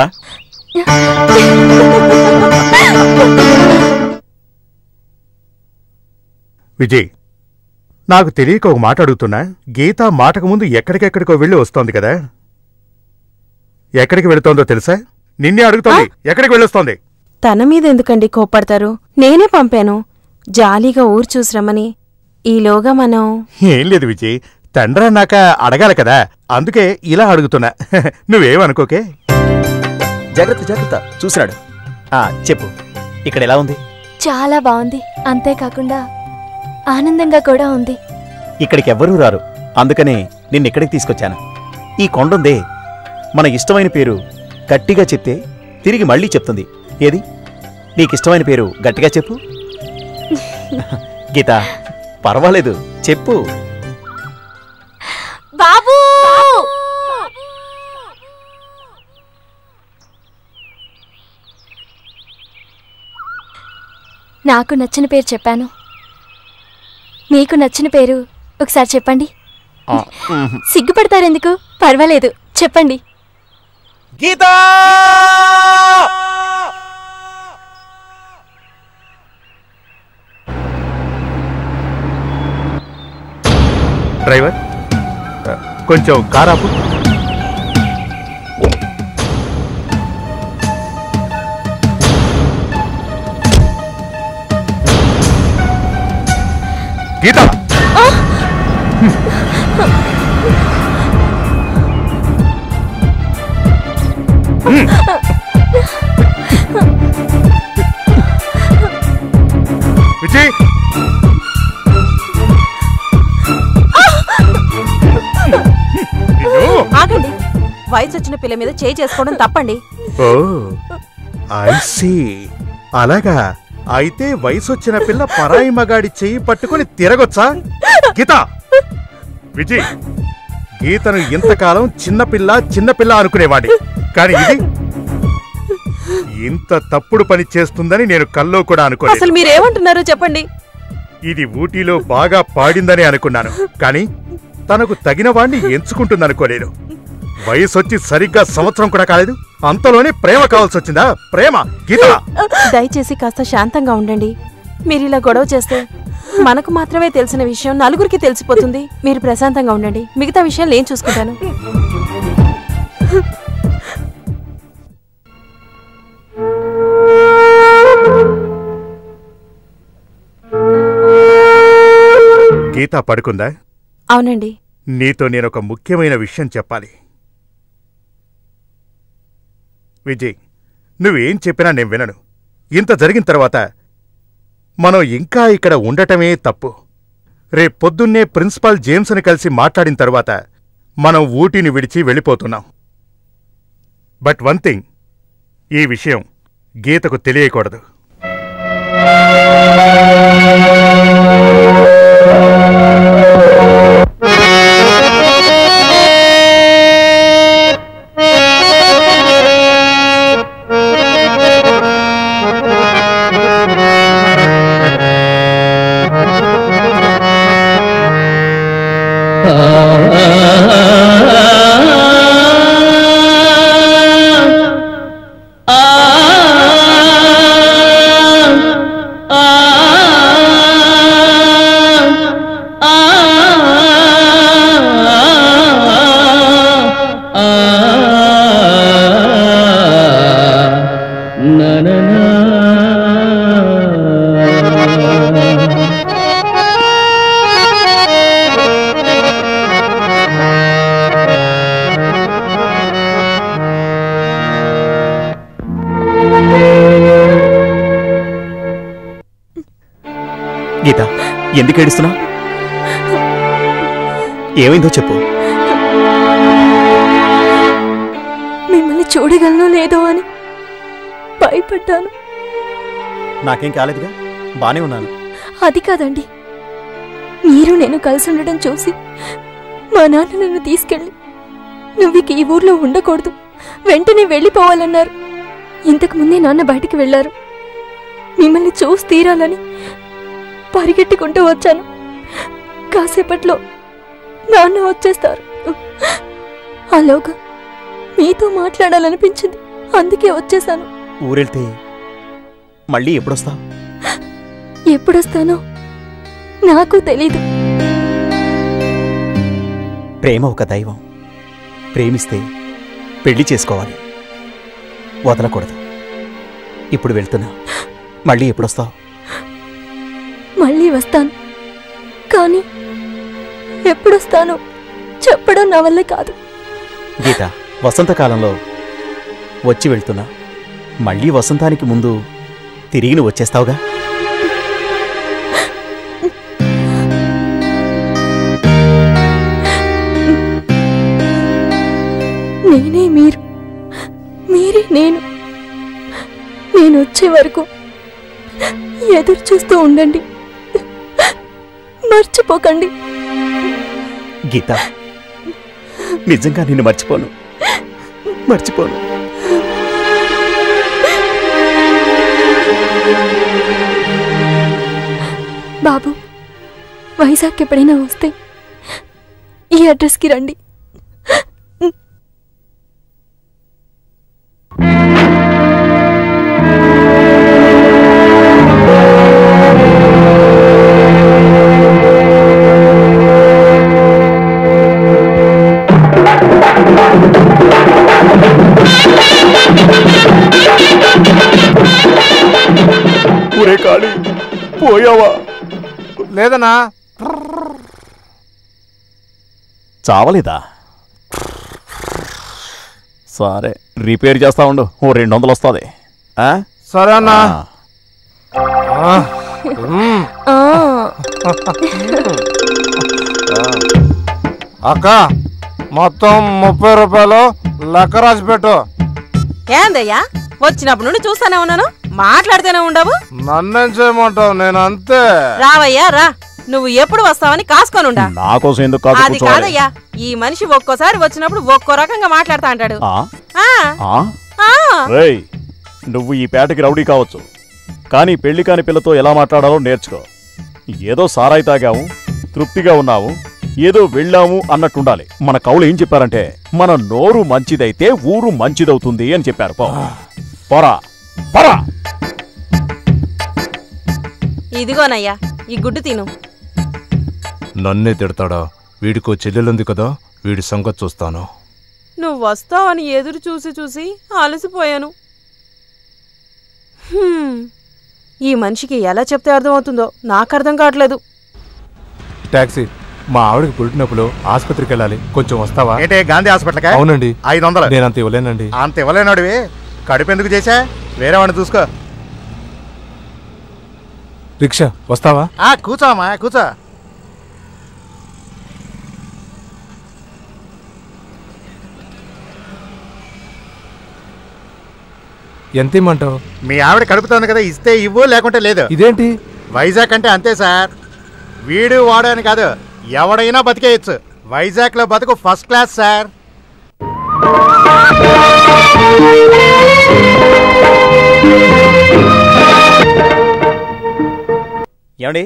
Speaker 3: విజయ్ నాకు తెలియక ఒక మాట అడుగుతున్నా గీత మాటకు ముందు ఎక్కడికెక్కడికో వెళ్ళి వస్తోంది కదా ఎక్కడికి వెళుతోందో తెలుసా నిన్నే అడుగుతోంది ఎక్కడికి వెళ్ళొస్తోంది
Speaker 5: తన మీద ఎందుకండి కోప్పడతారు నేనే పంపాను జాలీగా ఊరు చూసి రమ్మని ఈలోగా మనం
Speaker 3: ఏం లేదు విజయ్ తండ్రి అన్నాక అడగాలి కదా అందుకే ఇలా అడుగుతున్నా నువ్వేమనుకోకే
Speaker 2: జాగ్రత్త జాగ్రత్త చూసినాడు ఆ చెప్పు ఇక్కడ ఎలా ఉంది
Speaker 4: చాలా బాగుంది అంతేకాకుండా ఆనందంగా కూడా ఉంది
Speaker 2: ఇక్కడికి ఎవ్వరూ రారు అందుకనే నిన్నిక్కడికి తీసుకొచ్చాను ఈ కొండుందే మన ఇష్టమైన పేరు గట్టిగా చెప్తే తిరిగి మళ్ళీ చెప్తుంది ఏది నీకిష్టమైన పేరు గట్టిగా చెప్పు గీత పర్వాలేదు చెప్పు
Speaker 4: బాబూ నాకు నచ్చిన పేరు చెప్పాను మీకు నచ్చిన పేరు ఒకసారి చెప్పండి
Speaker 2: ఆ, మ్మ్.
Speaker 4: సిగ్గుపడతారెందుకు పర్వాలేదు చెప్పండి
Speaker 2: గీత
Speaker 3: డ్రైవర్ ఆ, కొంచెం కారాపు గీత విజయ్ నిన్ను
Speaker 5: ఆగండి వయసు వచ్చిన పిల్ల మీద చేయి చేసుకోవడం తప్పండి
Speaker 3: ఓ ఐసి అలాగా అయితే వయసొచ్చిన పిల్ల పరాయి మగాడి చెయ్యి పట్టుకుని తిరగొచ్చా గీత విజయ్ గీతను ఇంతకాలం చిన్నపిల్ల చిన్నపిల్ల అనుకునేవాడి కానీ ఇది ఇంత తప్పుడు పని చేస్తుందని నేను కల్లో కూడా అనుకోలేదు
Speaker 5: అసలు మీరేమంటున్నారో చెప్పండి
Speaker 3: ఇది ఊటీలో బాగా పాడిందని అనుకున్నాను కానీ తనకు తగిన వాణ్ణి ఎంచుకుంటుందనుకోలేదు వయసొచ్చి సరిగ్గా సంవత్సరం కూడా కాలేదు అంతలోనే ప్రేమ కావాల్సి వచ్చిందా ప్రేమ గీత
Speaker 5: దయచేసి కాస్త శాంతంగా ఉండండి మీరు ఇలా గొడవ చేస్తే మనకు మాత్రమే తెలిసిన విషయం నలుగురికి తెలిసిపోతుంది మీరు ప్రశాంతంగా ఉండండి మిగతా విషయాలు నేను చూసుకుంటాను
Speaker 3: గీత పడుకుందా
Speaker 5: అవునండి
Speaker 3: నీతో నేనొక ముఖ్యమైన విషయం చెప్పాలి విజయ్ నువ్వేం చెప్పినా నేను వినను ఇంత జరిగిన తర్వాత మనం ఇంకా ఇక్కడ ఉండటమే తప్పు రేపు పొద్దున్నే ప్రిన్సిపాల్ జేమ్స్ని కలిసి మాట్లాడిన తర్వాత మనం ఊటీని విడిచి వెళ్ళిపోతున్నాం బట్ వన్ థింగ్ ఈ విషయం గీతకు తెలియకూడదు
Speaker 2: గీత ఎందుకు ఏడుస్తున్నా ఏమైందో చెప్పు
Speaker 4: మిమ్మల్ని చూడగలనో లేదో అని భయపడ్డాను
Speaker 2: నాకేం కాలేదుగా బానే ఉన్నాను
Speaker 4: అది కాదండి మీరు నేను కలిసి ఉండడం చూసి మా నాన్న నన్ను తీసుకెళ్ళి నువ్వు ఇక ఈ ఊర్లో ఉండకూడదు వెంటనే వెళ్ళిపోవాలన్నారు ఇంతకు ముందే నాన్న బయటికి వెళ్ళారు మిమ్మల్ని చూసి తీరాలని పరిగెట్టుకుంటూ వచ్చాను కాసేపట్లో నాన్న వచ్చేస్తారు అలాగా మీతో మాట్లాడాలనిపించింది అందుకే వచ్చేసాను
Speaker 2: ఊరెళ్తే మళ్ళీ ఎప్పుడొస్తావు
Speaker 4: ఎప్పుడొస్తానో నాకు తెలీదు
Speaker 2: ప్రేమ ఒక దైవం ప్రేమిస్తే పెళ్లి చేసుకోవాలి వదలకూడదు ఇప్పుడు వెళ్తున్నా మళ్ళీ ఎప్పుడొస్తావు
Speaker 4: మళ్ళీ వస్తాను కానీ ఎప్పుడొస్తానో చెప్పడం నా వల్ల కాదు
Speaker 2: గీత వసంతకాలంలో వచ్చి వెళ్తున్నా మళ్ళీ వసంతానికి ముందు తిరిగి నువ్వు వచ్చేస్తావుగా
Speaker 4: నేనే మీరు మీరే నేను నేను వచ్చే వరకు ఎదురు చూస్తూ ఉండండి మర్చిపోకండి
Speaker 2: గీత నిజంగా నిన్ను మర్చిపోను మర్చిపోను
Speaker 4: బాబు వైజాగ్ ఎప్పుడైనా వస్తే ఈ అడ్రస్కి రండి
Speaker 2: ఊరే కాళీ పోయావా
Speaker 6: లేదన్నా
Speaker 2: చావలేదా సరే రిపేర్ చేస్తా ఉండు ఓ రెండు వందలు వస్తుంది
Speaker 6: సరే అన్నా ఆ, మ్మ్.
Speaker 4: ఆ,
Speaker 6: అక్క మొత్తం ముప్పై రూపాయలు లెక్క రాసి పెట్టు
Speaker 5: ఏందయ్యా వచ్చినప్పటి నుండి చూస్తానే ఉన్నాను మాట్లాడుతూనే ఉండవు
Speaker 6: నన్నేం చేయమంటావు నేను అంతే
Speaker 5: రావయ్యా రా నువ్వు ఎప్పుడు వస్తావని కాసుకొనుండా
Speaker 2: నా కోసం ఎందుకు కాదు
Speaker 5: అది
Speaker 2: కూర్చోవాలి
Speaker 5: కాదయ్యా ఈ మనిషి ఒక్కోసారి వచ్చినప్పుడు ఒక్కో రకంగా మాట్లాడుతా అంటాడు
Speaker 2: ఆ?
Speaker 5: ఆ,
Speaker 2: ఆ?
Speaker 5: ఆ.
Speaker 2: రేయ్ నువ్వు ఈ పేటకి రౌడీ కావచ్చు కానీ పెళ్లి కాని పిల్లతో ఎలా మాట్లాడాలో నేర్చుకో ఏదో సారాయి తాగాము తృప్తిగా ఉన్నాము ఏదో వెళ్ళాము అన్నట్టుండాలి మన కవులు ఏం చెప్పారంటే మన నోరు మంచిదైతే ఊరు మంచిదవుతుంది అని చెప్పారు పో పోరా పోరా
Speaker 5: ఇదిగోనయ్యా ఈ గుడ్డు తిను
Speaker 6: నన్నే తిడతాడా వీడికో చెల్లెలుంది కదా వీడి సంగతి చూస్తాను
Speaker 5: నువ్వు వస్తావని ఎదురు చూసి చూసి అలసిపోయాను హ్మ్. ఈ మనిషికి ఎలా చెప్తే అర్థమవుతుందో నాకు అర్థం కావట్లేదు
Speaker 6: టాక్సీ మా ఆవిడకి పుట్టినప్పుడు ఆసుపత్రికి వెళ్ళాలి కొంచెం వస్తావా
Speaker 3: ఏంటే గాంధీ హాస్పిటల్కా
Speaker 6: అవునండి
Speaker 3: ఐదు వందలు
Speaker 6: నేను అంత ఇవ్వలేనండి
Speaker 3: అంత ఇవ్వలేనాడివి కడుపు ఎందుకు చేశా వేరే వాడిని చూసుకో
Speaker 6: రిక్షా వస్తావా
Speaker 3: ఆ కూర్చోమ్మా కూర్చో
Speaker 6: ఎంత ఇమ్మంటావు
Speaker 3: మీ ఆవిడ కడుపుతోంది కదా ఇస్తే ఇవ్వు లేకుంటే లేదు
Speaker 6: ఇదేంటి
Speaker 3: వైజాగ్ అంటే అంతే సార్ వీడు వాడు అని కాదు ఎవడైనా బతికేయచ్చు వైజాగ్ లో బతుకు ఫస్ట్ క్లాస్ సార్
Speaker 2: ఏమండి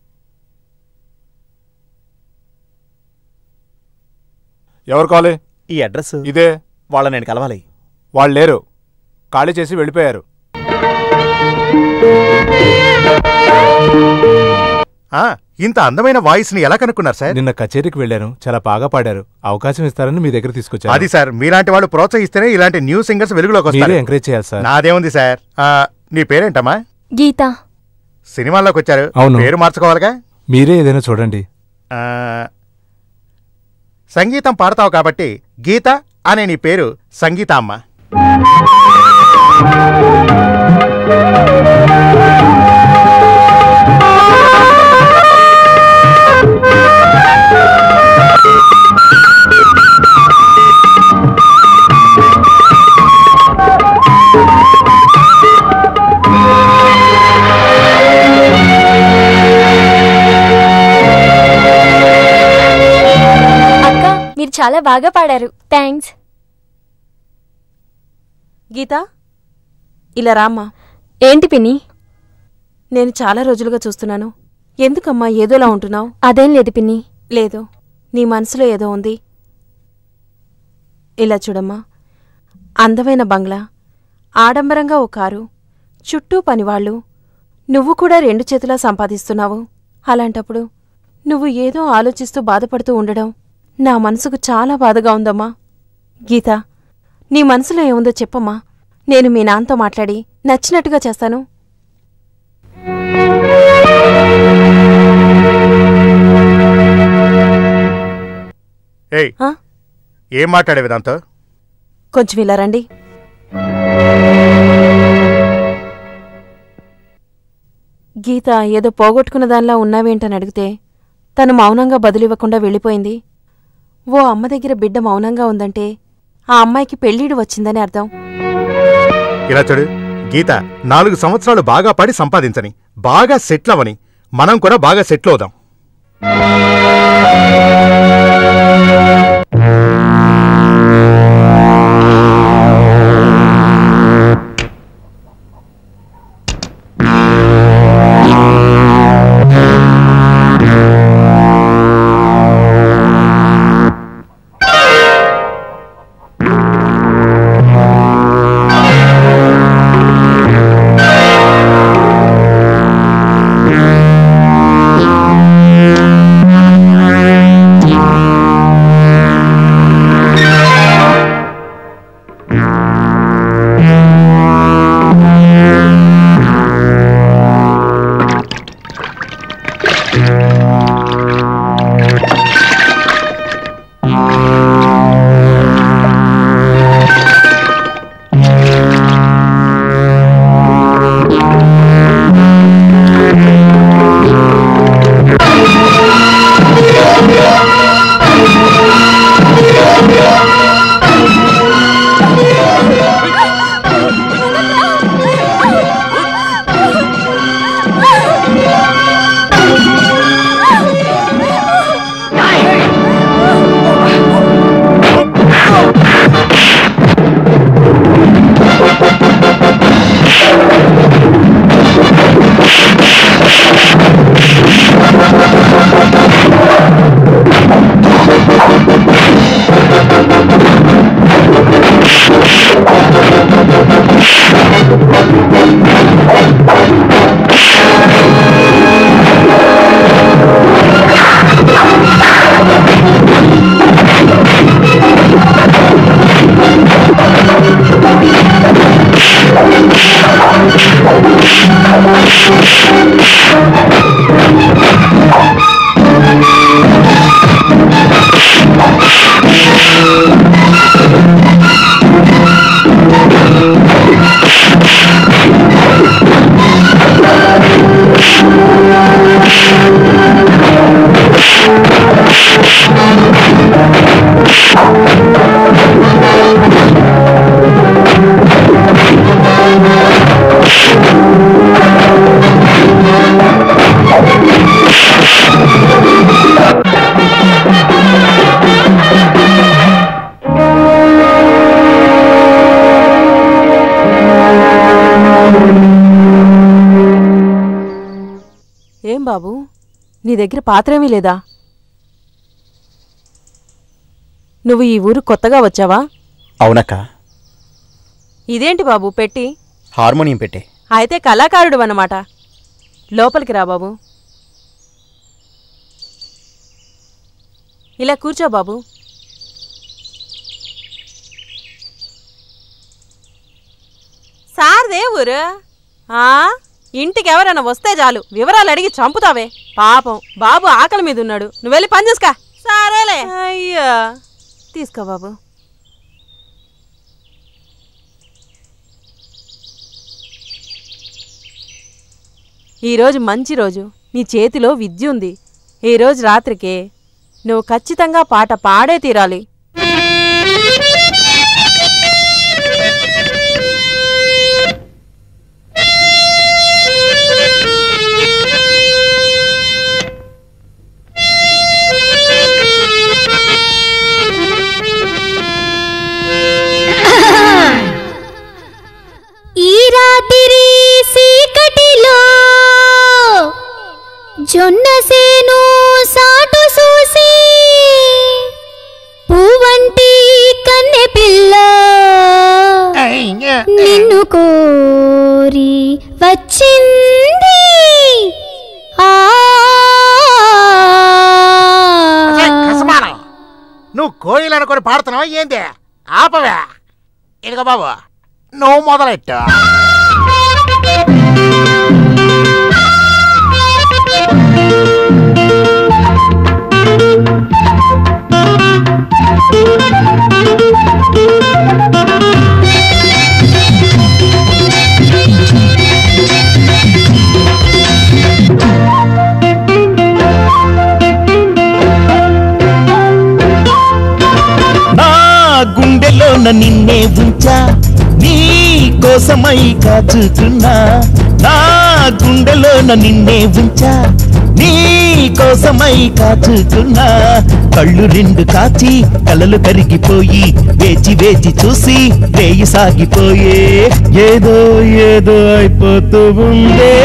Speaker 6: ఎవరు కావాలి
Speaker 2: ఈ అడ్రస్
Speaker 6: ఇదే
Speaker 2: వాళ్ళ నేను కలవాలి
Speaker 6: వాళ్ళు లేరు ఖాళీ చేసి వెళ్ళిపోయారు
Speaker 3: ఆ, ఇంత అందమైన వాయిస్ ని ఎలా కనుక్కున్నారు సార్
Speaker 6: నిన్న కచేరీకి వెళ్ళాను చాలా బాగా పాడారు అవకాశం ఇస్తారని మీ దగ్గర తీసుకొచ్చాను
Speaker 3: అది సార్ మీలాంటి వాళ్ళు ప్రోత్సహిస్తేనే ఇలాంటి న్యూ సింగర్స్ వెలుగులోకి
Speaker 6: మీరే
Speaker 3: వస్తారు
Speaker 6: ఎంకరేజ్ చేయాలి సార్
Speaker 3: నాదేముంది సార్ ఆ, నీ పేరేంటమ్మా
Speaker 4: గీత
Speaker 3: సినిమాల్లోకి వచ్చారు
Speaker 6: అవును.
Speaker 3: పేరు మార్చుకోవాలిగా
Speaker 6: మీరే ఏదైనా చూడండి
Speaker 3: ఆ, సంగీతం పాడతావు కాబట్టి గీత అనే నీ పేరు సంగీత అమ్మ
Speaker 4: చాలా బాగా పాడారు థ్యాంక్స్
Speaker 5: గీత ఇలా రామ్మా
Speaker 4: ఏంటి పిన్ని
Speaker 5: నేను చాలా రోజులుగా చూస్తున్నాను ఎందుకమ్మా ఏదోలా ఉంటున్నావు
Speaker 4: అదేం లేదు పిన్ని
Speaker 5: లేదు నీ మనసులో ఏదో ఉంది ఇలా చూడమ్మా అందమైన బంగ్లా ఆడంబరంగా ఓ కారు చుట్టూ పనివాళ్ళు నువ్వు కూడా రెండు చేతులా సంపాదిస్తున్నావు అలాంటప్పుడు నువ్వు ఏదో ఆలోచిస్తూ బాధపడుతూ ఉండడం నా మనసుకు చాలా బాధగా ఉందమ్మా గీత నీ మనసులో ఏముందో చెప్పమ్మా నేను మీ నాన్నతో మాట్లాడి నచ్చినట్టుగా చేస్తాను
Speaker 3: ఏయ్
Speaker 5: ఆ?
Speaker 3: ఏం మాట్లాడేవి దాంతో
Speaker 5: కొంచెం ఇలా రండి గీత ఏదో పోగొట్టుకున్న దానిలా ఉన్నావేంటని అడిగితే తను మౌనంగా బదులివ్వకుండా వెళ్ళిపోయింది ఓ అమ్మ దగ్గర బిడ్డ మౌనంగా ఉందంటే ఆ అమ్మాయికి పెళ్ళీడు వచ్చిందని అర్థం
Speaker 3: ఇలా చూడు గీత నాలుగు సంవత్సరాలు బాగా పడి సంపాదించని బాగా సెటిల్ అవని మనం కూడా బాగా సెటిల్ అవుదాం
Speaker 5: ఏం బాబు నీ దగ్గర పాత్రేమీ లేదా నువ్వు ఈ ఊరు కొత్తగా వచ్చావా
Speaker 2: అవునక్క
Speaker 5: ఇదేంటి బాబు పెట్టి
Speaker 2: హార్మోనియం పెట్టే
Speaker 5: అయితే కళాకారుడు అన్నమాట లోపలికి రా బాబు ఇలా కూర్చో బాబు సార్దే ఊరు ఆ ఇంటికి ఎవరైనా వస్తే చాలు వివరాలు అడిగి చంపుతావే పాపం బాబు ఆకలి మీద ఉన్నాడు నువ్వు వెళ్ళి పని చూసుకా సరేలే అయ్యా తీసుకో బాబు ఈరోజు మంచి రోజు నీ చేతిలో విద్య ఉంది ఈ రోజు రాత్రికే నువ్వు ఖచ్చితంగా పాట పాడే తీరాలి
Speaker 1: రాత్రి సీకటిలో జొన్న సేను సాటు చూసి పువ్వంటి కన్నె పిల్ల నిన్ను కోరి వచ్చింది ఆ
Speaker 9: కసమానం నువ్వు కోయిలు అనుకొని పాడుతున్నావా ఏంది ఆపవే ఇదిగో బాబు నువ్వు మొదలెట్టు
Speaker 7: నా గుండెలోన నిన్నే ఉంచా నీ కోసమై కాచుకున్నా నా గుండెలోన నిన్నే ఉంచా నీ కోసమై కాచుకున్నా కళ్ళు రెండు కాచి కలలు కరిగిపోయి వేచి వేచి చూసి వేయి సాగిపోయే ఏదో ఏదో అయిపోతూ ఉందే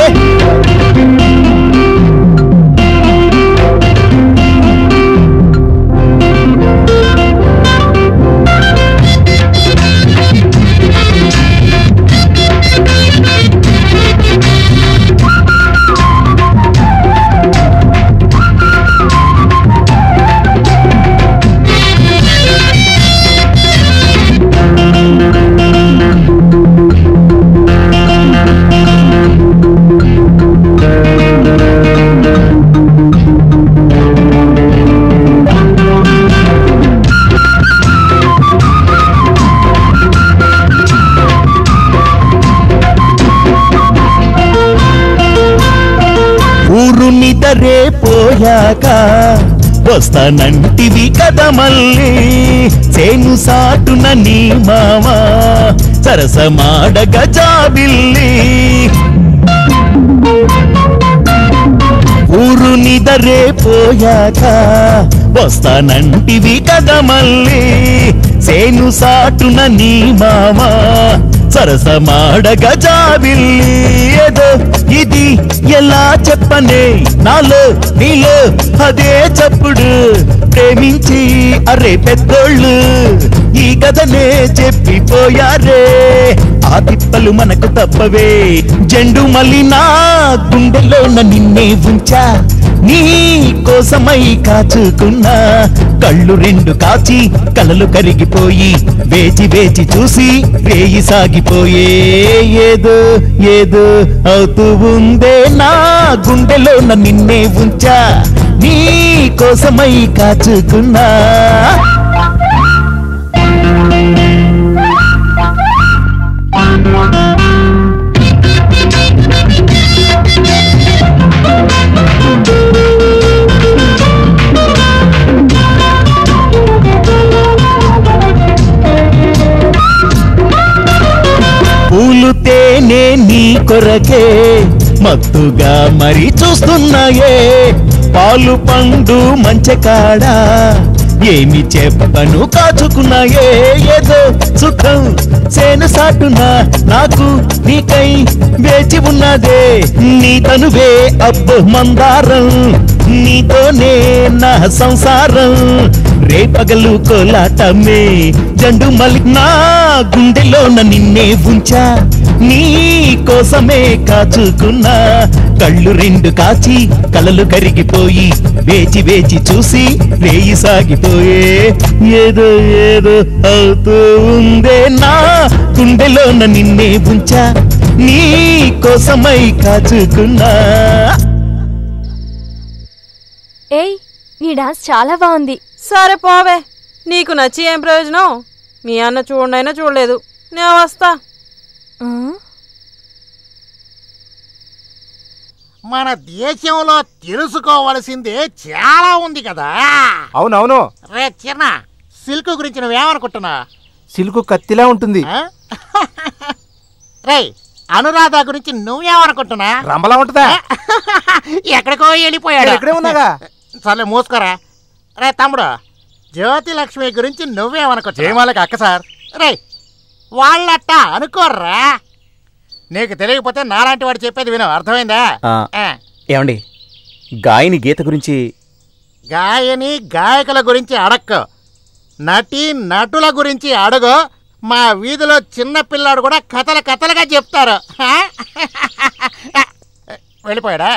Speaker 7: ఊరు నిదరే పోయాక వస్తానంటివి కదా మళ్ళీ సేను సాటున నీ మామ సరసమాడగ జాబిల్లి ఊరు నిదరే పోయాక వస్తానంటివి కదా మళ్ళీ సేను సాటున నీ మామ సరసమాడగ జాబిల్లి ఏదో ఇది ఎలా చెప్పనే నాలో నీలో అదే చప్పుడు ప్రేమించి అరే పెద్దోళ్ళు ఈ కథనే చెప్పిపోయారే ఆ తిప్పలు మనకు తప్పవే జెండు మళ్ళీ నా గుండెలోన నిన్నే ఉంచా నీ కోసమై కాచుకున్నా కళ్ళు రెండు కాచి కలలు కరిగిపోయి వేచి వేచి చూసి వేయి సాగిపోయే ఏదో ఏదో అవుతూ ఉందే నా గుండెలోన నిన్నే ఉంచా నీ కోసమై కాచుకున్నా పూలు తేనే నీ కొరకే మత్తుగా మరి చూస్తున్నాయే పాలు పండు మంచకాడా ఏమి చెప్పను కాచుకున్నాయే ఏదో సుఖం సేను సాటునా నాకు నీకై వేచి ఉన్నదే నీ తనువే అబ్బు మందారం నీతోనే నా సంసారం రేపగలు కోలాటమే జండు మలి నా గుండెలోన నిన్నే ఉంచా నీ కోసమే కాచుకున్నా కళ్ళు రెండు కాచి కలలు కరిగిపోయి వేచి వేచి చూసి వేయి సాగిపోయే ఏదో ఏదో అవుతూ ఉందే నా గుండెలోన నిన్నే ఉంచా నీ కోసమై కాచుకున్నా
Speaker 4: ఏయ్ నీ డాన్స్ చాలా బాగుంది
Speaker 5: సరే పోవే నీకు నచ్చి ఏం ప్రయోజనం మీ అన్న చూడనైనా చూడలేదు నేను వస్తా
Speaker 9: మన దేశంలో తెలుసుకోవలసిందే చాలా ఉంది కదా
Speaker 6: అవునవును
Speaker 9: రే చిన్న సిల్క్ గురించి నువ్వేమనుకుంటున్నా
Speaker 6: సిల్కు కత్తిలా ఉంటుంది
Speaker 9: రే అనురాధ గురించి నువ్వేమనుకుంటున్నా
Speaker 6: రంబలా ఉంటుందా
Speaker 9: ఎక్కడికో వెళ్ళిపోయాడు
Speaker 6: ఇక్కడే ఉన్నాగా
Speaker 9: సర్లే మూసుకోరా రే తమ్ముడు జ్యోతి లక్ష్మి గురించి నువ్వేమనుకుంటున్నా
Speaker 2: జయమాలకి అక్క సార్
Speaker 9: రే వాళ్ళట్ట అనుకోర్రా నీకు తెలియకపోతే నాలాంటి వాడు చెప్పేది విను అర్థమైందా
Speaker 2: ఆ,
Speaker 9: ఆ.
Speaker 2: ఏమండి గాయని గీత గురించి
Speaker 9: గాయని గాయకుల గురించి అడక్కు నటి నటుల గురించి అడుగు మా వీధిలో చిన్న పిల్లాడు కూడా కథలు కథలుగా చెప్తారు హా? వెళ్ళిపోయాడా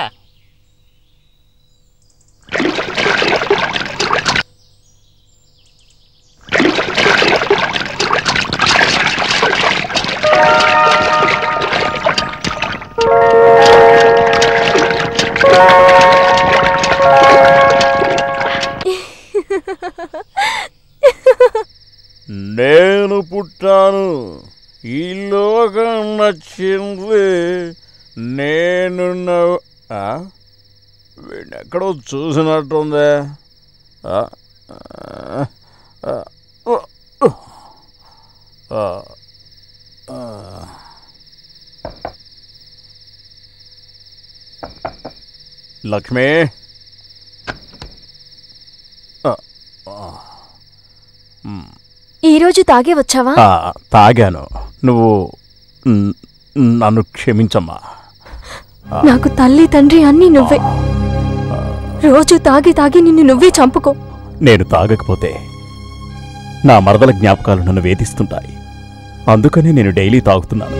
Speaker 2: నేను పుట్టాను ఈ లోకం నచ్చింది నేను నవ్వు ఆ? వీడిని ఎక్కడో చూసినట్టుందే ఆ? ఆ? ఆ? ఆ? ఆ? లక్ష్మి ఆ, ఆ. మ్.
Speaker 4: ఈరోజు తాగే వచ్చావా
Speaker 2: ఆ, తాగాను నువ్వు న్- నన్ను క్షమించమ్మా
Speaker 4: నాకు తల్లి తండ్రి అన్నీ నువ్వే రోజు తాగి తాగి నిన్ను నువ్వే చంపుకో
Speaker 2: నేను తాగకపోతే నా మరదల జ్ఞాపకాలు నన్ను వేధిస్తుంటాయి అందుకనే నేను డైలీ తాగుతున్నాను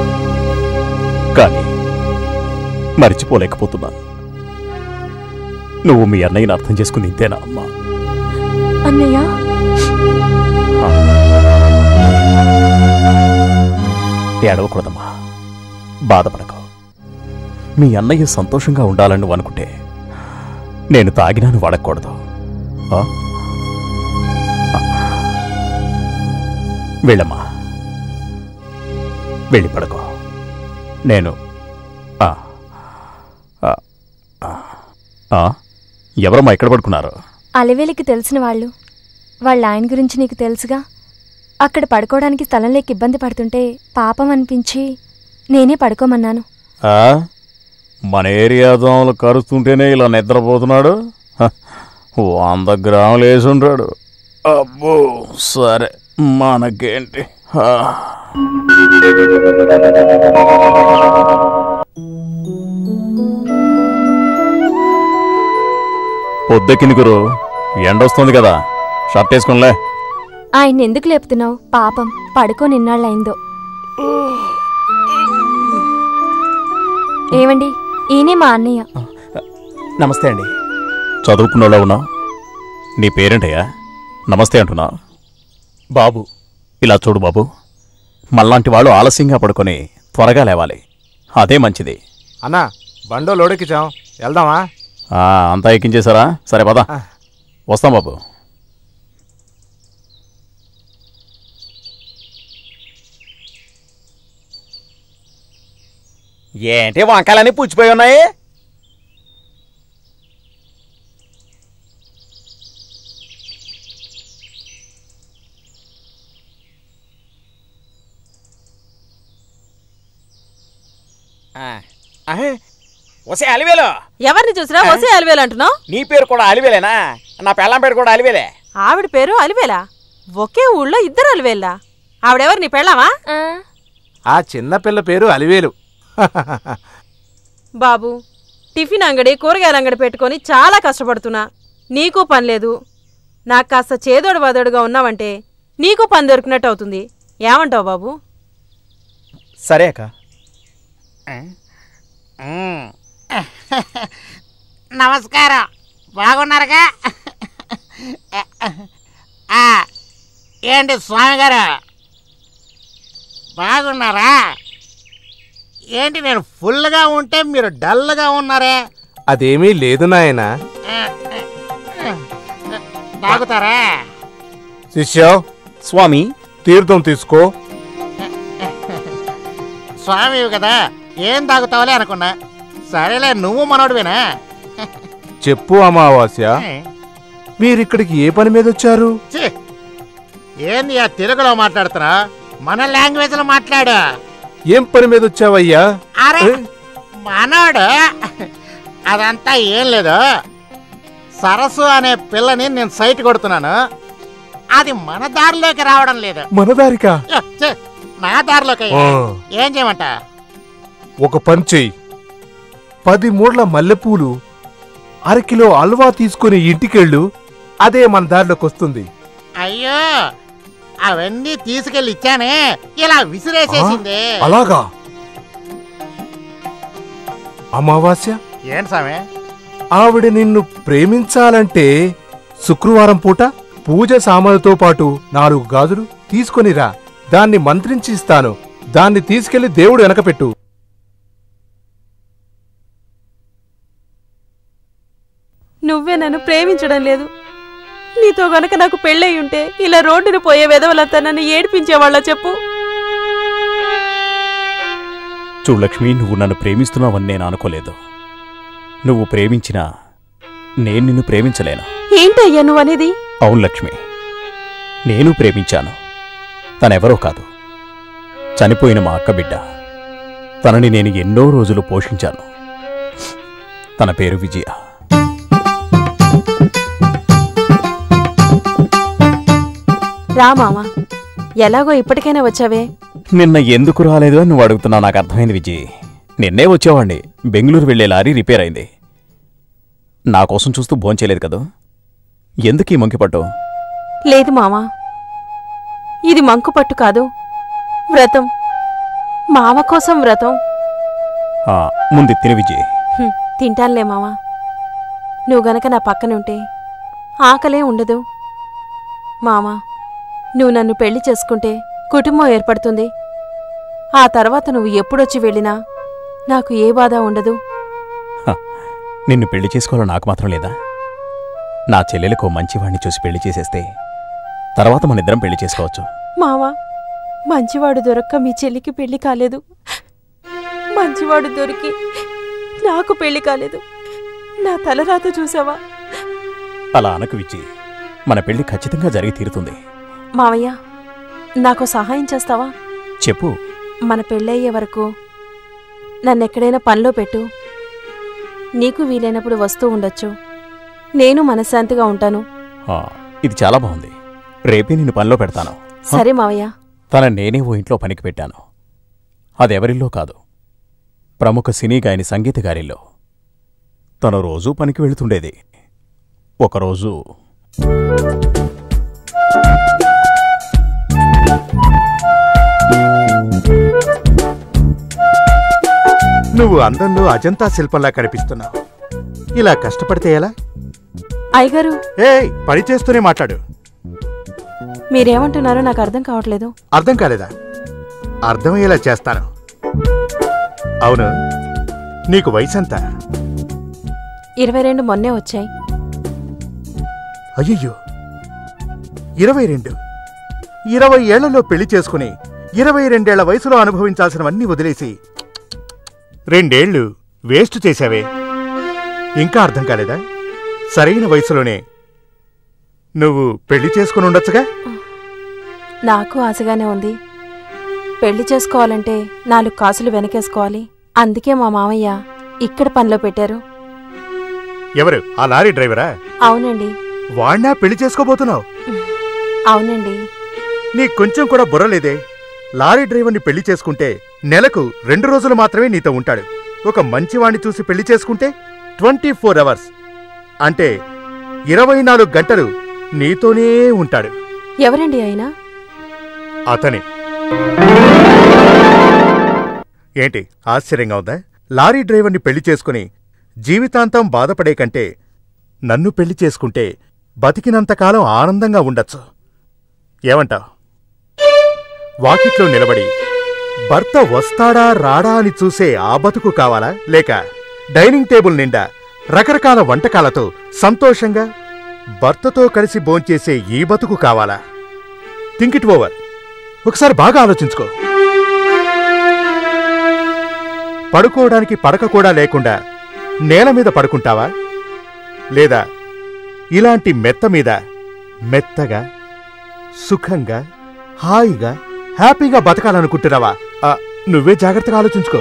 Speaker 2: కానీ మర్చిపోలేకపోతున్నాను నువ్వు మీ అన్నయ్యని అర్థం చేసుకుని ఇంతేనా అమ్మా
Speaker 4: అన్నయ్య
Speaker 2: ఏడవకూడదమ్మా బాధపడకు మీ అన్నయ్య సంతోషంగా ఉండాలని నువ్వు అనుకుంటే నేను తాగినాను వాడకూడదు ఆ? ఆ. వెళ్ళమ్మా వెళ్ళి పడుకో నేను ఆ. ఆ. ఆ. ఆ? ఎవరమ్మా ఎక్కడ పడుకున్నారు
Speaker 4: అలవేలికి తెలిసిన వాళ్ళు వాళ్ళ ఆయన గురించి నీకు తెలుసుగా అక్కడ పడుకోవడానికి స్థలం లేక ఇబ్బంది పడుతుంటే పాపం అనిపించి నేనే పడుకోమన్నాను
Speaker 2: ఆ? మన ఏరియా దోమలు కరుస్తుంటేనే ఇలా నిద్రపోతున్నాడు హ, వంద గ్రాములు వేసుంటాడు అబ్బో సరే మనకేంటి హా. పొద్దెక్కింది గురు ఎండొస్తుంది కదా షర్ట్ వేసుకునిలే
Speaker 4: ఆయన ఎందుకు లేపుతున్నావు పాపం పడుకో నిన్నాళ్ళైందో ఏమండి ఈయనే మా అన్నయ్య
Speaker 2: నమస్తే అండి చదువుకున్నోళ్ళ ఉన్నావు నీ పేరేంటయ్యా నమస్తే అంటున్నా బాబు ఇలా చూడు బాబు మళ్ళాంటి వాళ్ళు ఆలస్యంగా పడుకొని త్వరగా లేవాలి అదే మంచిది
Speaker 6: అన్నా బండో లోడెక్కించాం వెళ్దామా
Speaker 2: ఆ, అంతా ఎక్కించేశారా సరే పదా వస్తాం బాబు ఏంటి వంకాయలన్నీ పుచ్చిపోయి ఉన్నాయి వసే అలివేలు
Speaker 5: ఎవరిని చూసినా వసే అలివేలు అంటున్నావు
Speaker 2: నీ పేరు కూడా అలివేలేనా నా పెళ్ళం పేరు కూడా అలివేలే
Speaker 5: ఆవిడ పేరు అలివేలా ఒకే ఊళ్ళో ఇద్దరు అలివేలా ఆవిడెవరు నీ పెళ్ళామా
Speaker 6: ఆ చిన్న పిల్ల పేరు అలివేలు
Speaker 5: బాబు టిఫిన్ అంగడి కూరగాయల అంగడి పెట్టుకొని చాలా కష్టపడుతున్నా నీకు పని లేదు నాకు కాస్త చేదోడు వదోడుగా ఉన్నావంటే నీకు పని దొరికినట్టు అవుతుంది ఏమంటావు బాబు
Speaker 2: సరే అక్క
Speaker 9: నమస్కారం బాగున్నారుగా ఆ, ఏంటి స్వామి గారు బాగున్నారా ఏంటి నేను ఫుల్గా ఉంటే మీరు డల్గా ఉన్నారే
Speaker 6: అదేమీ లేదు నాయనా
Speaker 9: తాగుతారా
Speaker 6: శిష్య
Speaker 2: స్వామి
Speaker 6: తీర్థం తీసుకో
Speaker 9: స్వామివి కదా ఏం తాగుతావులే అనుకున్నా సరేలే నువ్వు మనోడివేనా
Speaker 6: చెప్పు అమావాస్య మీరిక్కడికి ఏ పని మీద వచ్చారు
Speaker 9: ఛీ! ఏంది ఆ తెలుగులో మాట్లాడుతున్నా మన లాంగ్వేజ్ లో మాట్లాడు
Speaker 6: ఏం పని మీద వచ్చావయ్యా
Speaker 9: అరే మనోడు అదంతా ఏం లేదు సరస్సు అనే పిల్లని నేను సైట్ కొడుతున్నాను అది మన దారిలోకి రావడం లేదు
Speaker 6: మన దారికా
Speaker 9: ఛే, ఛే, నా దారిలోకి
Speaker 6: ఆ.
Speaker 9: ఏం చేయమంట
Speaker 6: ఒక పని చెయ్యి పది మూడ్ల మల్లెపూలు అరకిలో అల్వా తీసుకుని ఇంటికెళ్ళు అదే మన దారిలోకి వస్తుంది
Speaker 9: అయ్యో అవన్నీ తీసుకెళ్ళి ఇచ్చానే ఇలా విసిరేసేసిందే
Speaker 6: అలాగా అమావాస్య
Speaker 9: ఏంటి సామే
Speaker 6: ఆవిడ నిన్ను ప్రేమించాలంటే శుక్రవారం పూట పూజ సామానుతో పాటు నాలుగు గాజులు తీసుకొనిరా దాన్ని మంత్రించి ఇస్తాను దాన్ని తీసుకెళ్లి దేవుడు వెనకపెట్టు
Speaker 5: నువ్వే నన్ను ప్రేమించడం లేదు నీతో గనక నాకు పెళ్ళయి ఉంటే ఇలా రోడ్డును పోయే వెదవలంతా నన్ను ఏడిపించేవాళ్ళ చెప్పు
Speaker 2: చూడు లక్ష్మి నువ్వు నన్ను ప్రేమిస్తున్నావని నేను అనుకోలేదు నువ్వు ప్రేమించినా నేను నిన్ను ప్రేమించలేను
Speaker 5: ఏంటయ్యా నువ్వనేది
Speaker 2: అవును లక్ష్మి నేను ప్రేమించాను తనెవరో కాదు చనిపోయిన మా అక్క బిడ్డ తనని నేను ఎన్నో రోజులు పోషించాను తన పేరు విజయ
Speaker 5: రా మామా ఎలాగో ఇప్పటికైనా వచ్చావే
Speaker 2: నిన్న ఎందుకు రాలేదు అని నువ్వు అడుగుతున్నావు నాకు అర్థమైంది విజయ్ నిన్నే వచ్చేవాణ్ణి బెంగళూరు వెళ్లే లారీ రిపేర్ అయింది నా కోసం చూస్తూ భోంచేయలేదు కదా ఎందుకు ఈ మంకిపట్టు
Speaker 5: లేదు మామా ఇది మంకుపట్టు కాదు వ్రతం మామ కోసం వ్రతం
Speaker 2: ఆ, ముందు తిని విజయ్
Speaker 5: హ్మ్, తింటానులే మామా నువ్వు గనక నా పక్కనుంటే ఆకలే ఉండదు మామా నువ్వు నన్ను పెళ్లి చేసుకుంటే కుటుంబం ఏర్పడుతుంది ఆ తర్వాత నువ్వు ఎప్పుడొచ్చి వెళ్ళినా నాకు ఏ బాధ ఉండదు
Speaker 2: హ, నిన్ను పెళ్లి చేసుకోవాలో నాకు మాత్రం లేదా నా చెల్లెలకు ఓ మంచివాణ్ణి చూసి పెళ్లి చేసేస్తే తర్వాత మన ఇద్దరం పెళ్లి చేసుకోవచ్చు
Speaker 5: మావా మంచివాడు దొరక్క మీ చెల్లికి పెళ్లి కాలేదు మంచివాడు దొరికి నాకు పెళ్లి కాలేదు నా తలరాత చూసావా
Speaker 2: అలా అనకు విజయ్ మన పెళ్లి ఖచ్చితంగా జరిగి తీరుతుంది
Speaker 5: మావయ్య నాకు సహాయం చేస్తావా
Speaker 2: చెప్పు
Speaker 5: మన పెళ్ళయ్యే వరకు నన్నెక్కడైనా పనిలో పెట్టు నీకు వీలైనప్పుడు వస్తూ ఉండొచ్చు నేను మనశ్శాంతిగా ఉంటాను
Speaker 2: ఆ, ఇది చాలా బాగుంది రేపే నిన్ను పనిలో పెడతాను హ?
Speaker 5: సరే మావయ్య
Speaker 2: తన నేనే ఓ ఇంట్లో పనికి పెట్టాను అదెవరిల్లో కాదు ప్రముఖ సినీ గాయని సంగీత గారిల్లో తను రోజూ పనికి వెళుతుండేది ఒకరోజు
Speaker 3: నువ్వు అందంలో అజంతా శిల్పంలా కనిపిస్తున్నావు ఇలా కష్టపడితే ఎలా
Speaker 5: అయ్యగారు
Speaker 3: ఏయ్ పని చేస్తూనే మాట్లాడు
Speaker 5: మీరేమంటున్నారో నాకు అర్థం కావట్లేదు
Speaker 3: అర్థం కాలేదా అర్థమయ్యేలా చేస్తాను అవును నీకు వయసంతా
Speaker 5: ఇరవై రెండు మొన్నే వచ్చాయి
Speaker 3: అయ్యయ్యో ఇరవై రెండు ఇరవై ఏళ్లలో పెళ్లి చేసుకుని ఇరవై రెండేళ్ల వయసులో అనుభవించాల్సినవన్నీ వదిలేసి రెండేళ్లు వేస్ట్ చేశావే ఇంకా అర్థం కాలేదా సరైన వయసులోనే నువ్వు పెళ్లి చేసుకుని ఉండొచ్చుగా
Speaker 5: నాకు ఆశగానే ఉంది పెళ్లి చేసుకోవాలంటే నాలుగు కాసులు వెనకేసుకోవాలి అందుకే మా మామయ్య ఇక్కడ పనిలో పెట్టారు
Speaker 3: ఎవరు ఆ లారీ డ్రైవరా
Speaker 5: అవునండి
Speaker 3: వాణ్ణా పెళ్లి చేసుకోబోతున్నావు
Speaker 5: అవునండి
Speaker 3: నీకు కొంచెం కూడా బుర్రలేదే లారీ డ్రైవర్ని పెళ్లి చేసుకుంటే నెలకు రెండు రోజులు మాత్రమే నీతో ఉంటాడు ఒక మంచివాణ్ణి చూసి పెళ్లి చేసుకుంటే ట్వంటీ ఫోర్ అవర్స్ అంటే ఇరవై నాలుగు గంటలు నీతోనే ఉంటాడు
Speaker 5: ఎవరండి ఆయన
Speaker 3: అతనే ఏంటి ఆశ్చర్యంగా ఉందా లారీ డ్రైవర్ని పెళ్లి చేసుకుని జీవితాంతం బాధపడే కంటే నన్ను పెళ్లి చేసుకుంటే బతికినంతకాలం ఆనందంగా ఉండొచ్చు ఏమంటావ్ వాకిట్లో నిలబడి భర్త వస్తాడా రాడా అని చూసే ఆ బతుకు కావాలా లేక డైనింగ్ టేబుల్ నిండా రకరకాల వంటకాలతో సంతోషంగా భర్తతో కలిసి భోంచేసే ఈ బతుకు కావాలా థింక్ ఇట్ ఓవర్ ఒకసారి బాగా ఆలోచించుకో పడుకోవడానికి పడక కూడా లేకుండా నేల మీద పడుకుంటావా లేదా ఇలాంటి మెత్త మీద మెత్తగా సుఖంగా హాయిగా హ్యాపీగా బతకాలనుకుంటున్నావా ఆ, నువ్వే జాగ్రత్తగా ఆలోచించుకో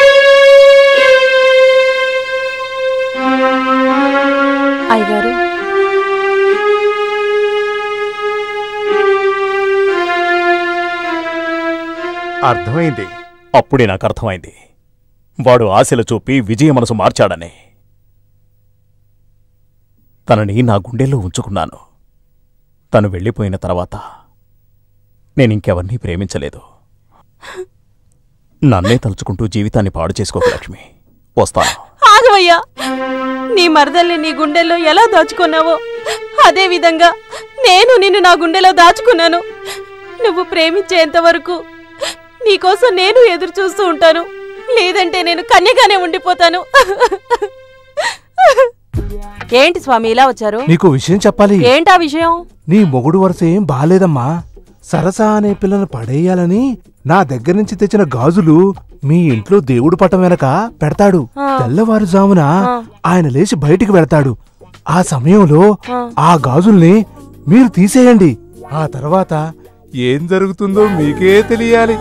Speaker 5: అయ్యగారు
Speaker 3: అర్థమైంది
Speaker 2: అప్పుడే నాకు అర్థమైంది వాడు ఆశలు చూపి విజయ మనసు మార్చాడని తనని నా గుండెల్లో ఉంచుకున్నాను తను వెళ్ళిపోయిన తర్వాత నేనింకెవరినీ ప్రేమించలేదు నన్నే తలుచుకుంటూ జీవితాన్ని పాడు చేసుకోకు లక్ష్మి వస్తాను
Speaker 5: ఆగవయ్యా నీ మరదల్ని నీ గుండెల్లో ఎలా దాచుకున్నావో అదే విధంగా నేను నిన్ను నా గుండెలో దాచుకున్నాను నువ్వు ప్రేమించేంత వరకు నీకోసం నేను ఎదురు చూస్తూ ఉంటాను లేదంటే నేను కన్యగానే ఉండిపోతాను ఏంటి స్వామి ఇలా వచ్చారు
Speaker 6: నీకు విషయం చెప్పాలి
Speaker 5: ఏంటా విషయం
Speaker 6: నీ మొగుడు వరుస ఏం బాలేదమ్మా సరస అనే పిల్లను పడేయాలని నా దగ్గర నుంచి తెచ్చిన గాజులు మీ ఇంట్లో దేవుడు పటం వెనక పెడతాడు
Speaker 5: ఆ.
Speaker 6: తెల్లవారుజామున
Speaker 5: ఆ.
Speaker 6: ఆయన లేచి బయటికి వెళ్తాడు ఆ సమయంలో
Speaker 5: ఆ.
Speaker 6: ఆ గాజుల్ని మీరు తీసేయండి ఆ తర్వాత ఏం జరుగుతుందో మీకే తెలియాలి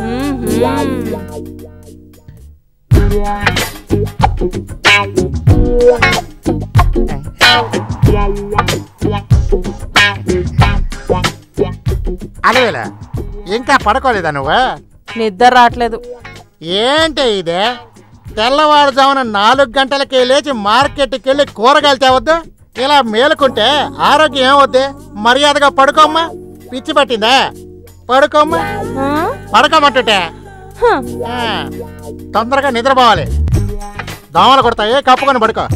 Speaker 9: అలవేలా ఇంకా పడుకోలేదా నువ్వు
Speaker 5: నిద్ర రావట్లేదు
Speaker 9: ఏంటి ఇదే తెల్లవారుజామున నాలుగు గంటలకే లేచి మార్కెట్కి వెళ్ళి కూరగాయలు తేవద్దు ఇలా మేలుకుంటే ఆరోగ్యం ఏమవుద్ది మర్యాదగా పడుకోమ్మా పిచ్చి పట్టిందా పడుకోమ్మా పడుకోమంటుంటే ఆ, తొందరగా నిద్రపోవాలి దోమలు కొడతాయి కప్పుకొని పడుకో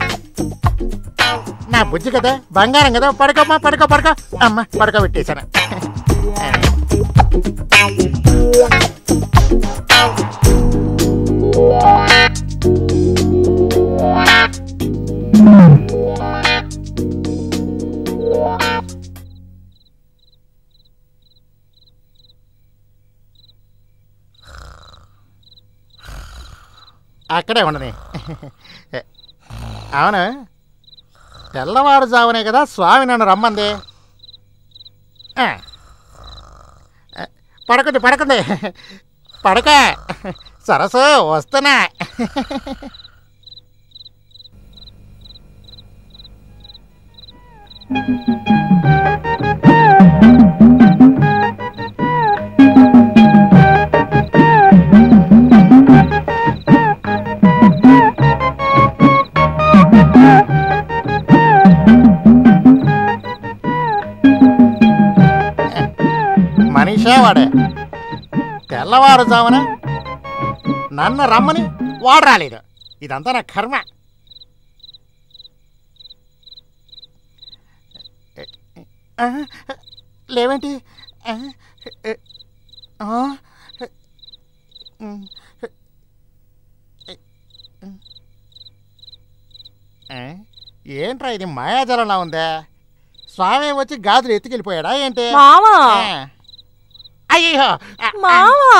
Speaker 9: నా బుజ్జి కదా బంగారం కదా పడుకోమ్మా పడుకో పడుకో అమ్మ పడుకో పెట్టేశాను అక్కడే ఉండని అవును తెల్లవారుజామునే కదా స్వామి నన్ను రమ్మంది ఆ. పడకండి పడకండి పడక సరసు వస్తున్నా మనిషే వాడే తెల్లవారుజామున నన్ను రమ్మని వాడు రాలేదు ఇదంతా నా కర్మ ఆ, లేవేంటి ఆ, ఆ, ఉమ్, ఆ, ఏంట్రా ఇది మాయాజలంలా ఉందా స్వామి వచ్చి గాజులు ఎత్తుకెళ్ళిపోయాడా ఏంటి
Speaker 5: మావా.
Speaker 9: ఆ. అయ్యో
Speaker 5: మావా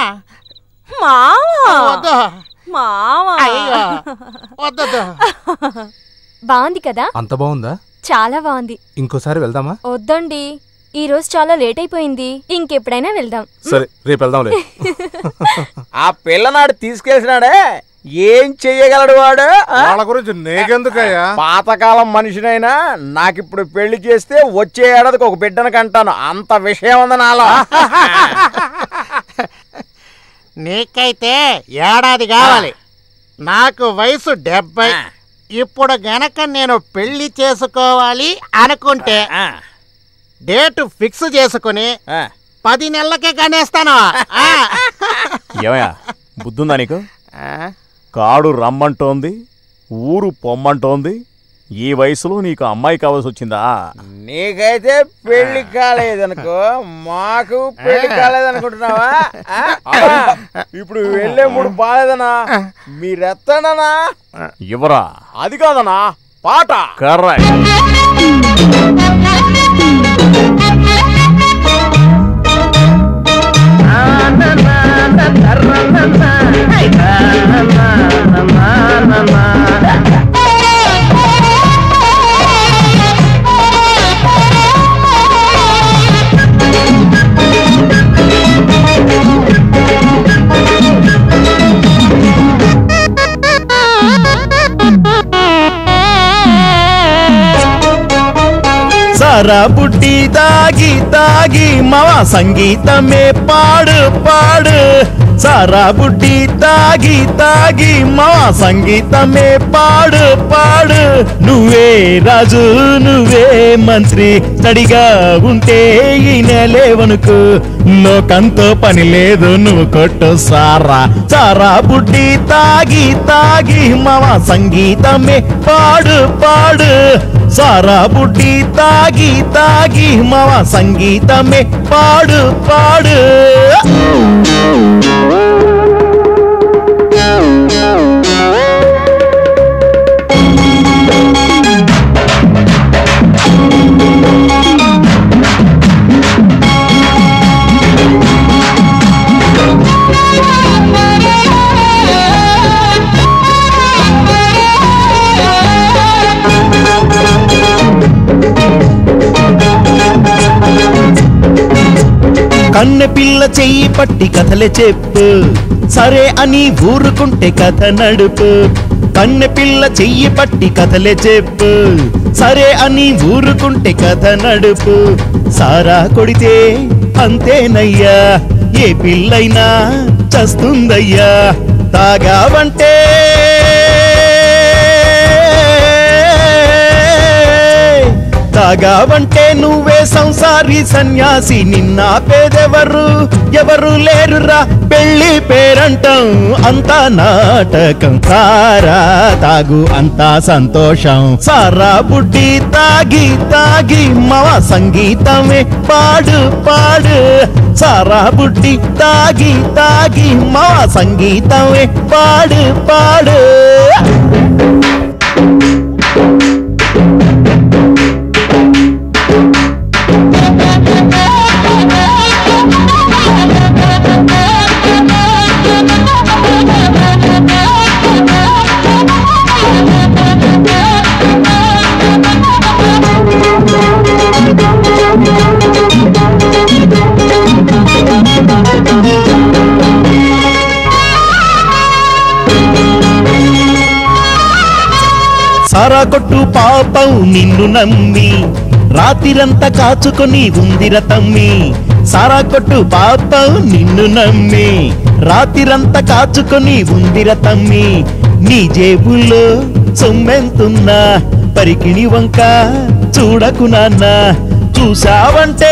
Speaker 5: మావా
Speaker 9: వద్దు
Speaker 5: మావా
Speaker 9: అయ్యో వద్దొద్దు
Speaker 4: బాగుంది కదా
Speaker 6: అంత బాగుందా
Speaker 4: చాలా బాగుంది
Speaker 6: ఇంకోసారి వెళ్దామా
Speaker 4: వద్దండి ఈ రోజు చాలా లేట్ అయిపోయింది ఇంకెప్పుడైనా వెళ్దాం
Speaker 6: సరే రేపు వెళ్దాంలే
Speaker 10: ఆ పిల్లనాడు తీసుకెళ్తున్నాడే ఏం చెయ్యగలడు వాడు ఆ?
Speaker 6: వాళ్ళ గురించి నీకెందుకయ్యా
Speaker 10: పాతకాలం మనిషినైనా నాకిప్పుడు పెళ్లి చేస్తే వచ్చే ఏడాదికి ఒక బిడ్డను కంటాను అంత విషయం ఉంది నాలో
Speaker 9: నీకైతే ఏడాది కావాలి నాకు వయసు డెబ్బై ఇప్పుడు గనక నేను పెళ్లి చేసుకోవాలి అనుకుంటే డేట్ ఫిక్స్ చేసుకుని పది నెలలకే కనేస్తాను ఆ.
Speaker 2: ఏమయ్యా బుద్ధుందా నీకు కాడు రమ్మంటోంది ఊరు పొమ్మంటోంది ఈ వయసులో నీకు అమ్మాయి కావాల్సి వచ్చిందా
Speaker 10: నీకైతే పెళ్లి కాలేదనుకో మాకు పెళ్లి కాలేదనుకుంటున్నావా ఆ? ఇప్పుడు వెళ్ళే మూడు బాలేదనా మీరెత్తననా
Speaker 2: ఇవరా
Speaker 10: అది కాదనా పాట
Speaker 2: కర్రెక్ట్
Speaker 7: సా సారా బుడ్డి తాగి తాగి మవ సంగీతమే పాడు పాడు సారా బుడ్డి తాగి తాగి మవ సంగీతమే పాడు పాడు నువ్వే రాజు నువ్వే మంత్రి స్టడిగా ఉంటే ఈ నెలేవనుకు లోకంతో పని లేదు నువ్వు కొట్టు సారా సారా బుడ్డి తాగి తాగి మవ సంగీతమే పాడు పాడు సారా బుడ్డి తాగి తాగి మవ సంగీతమే పాడు పాడు కన్నె పిల్ల చెయ్యి పట్టి కథలే చెప్పు సరే అని ఊరుకుంటే కథ నడుపు కన్నె పిల్ల చెయ్యి పట్టి కథలే చెప్పు సరే అని ఊరుకుంటే కథ నడుపు సారా కొడితే అంతేనయ్యా ఏ పిల్లైనా చస్తుందయ్యా తాగావంటే తాగావంటే నువ్వే సంసారి సన్యాసి నిన్న పేదెవరు ఎవరు లేరురా పెళ్లి పేరంటం అంతా నాటకం సారా తాగు అంతా సంతోషం సారా బుడ్డి తాగి తాగి మవ సంగీతమే పాడు పాడు సారా బుడ్డి తాగి తాగి మవ సంగీతమే పాడు పాడు సారా కొట్టు పాపం నిన్ను నమ్మి రాతిరంతా కాచుకొని ఉందిర తమ్మి సారా కొట్టు పాపం నిన్ను నమ్మి రాతిరంతా కాచుకొని ఉందిర తమ్మి నీ జేబుల్లో సొమ్మెంతున్నా పరికిణి వంక చూడకు నాన్న చూసావంటే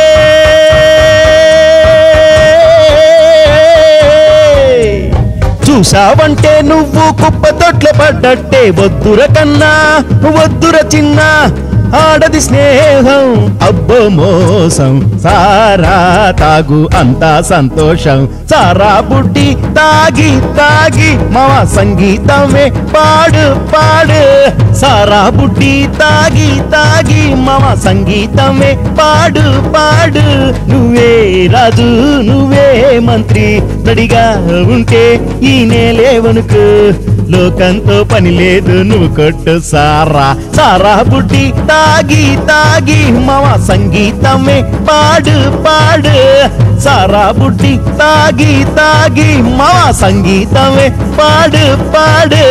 Speaker 7: చూసావంటే నువ్వు కుప్ప తొట్ల పడ్డట్టే వద్దుర కన్నా వద్దుర చిన్న ఆడది స్నేహం అబ్బో మోసం సారా తాగు అంతా సంతోషం సారా బుడ్డి తాగి తాగి మా సంగీతమే పాడు పాడు సారా బుడ్డి తాగి తాగి మా సంగీతమే పాడు పాడు నువ్వే రాజు నువ్వే మంత్రి నడిగా ఉంటే ఈ నేలేవనుకు లోకంతో పని లేదు నువ్వు కొట్టు సారా సారా బుడ్డి తాగి తాగి మమ సంగీతమే పాడు పాడు సారా బుడ్డి తాగి తాగి మమ సంగీతమే పాడు పాడు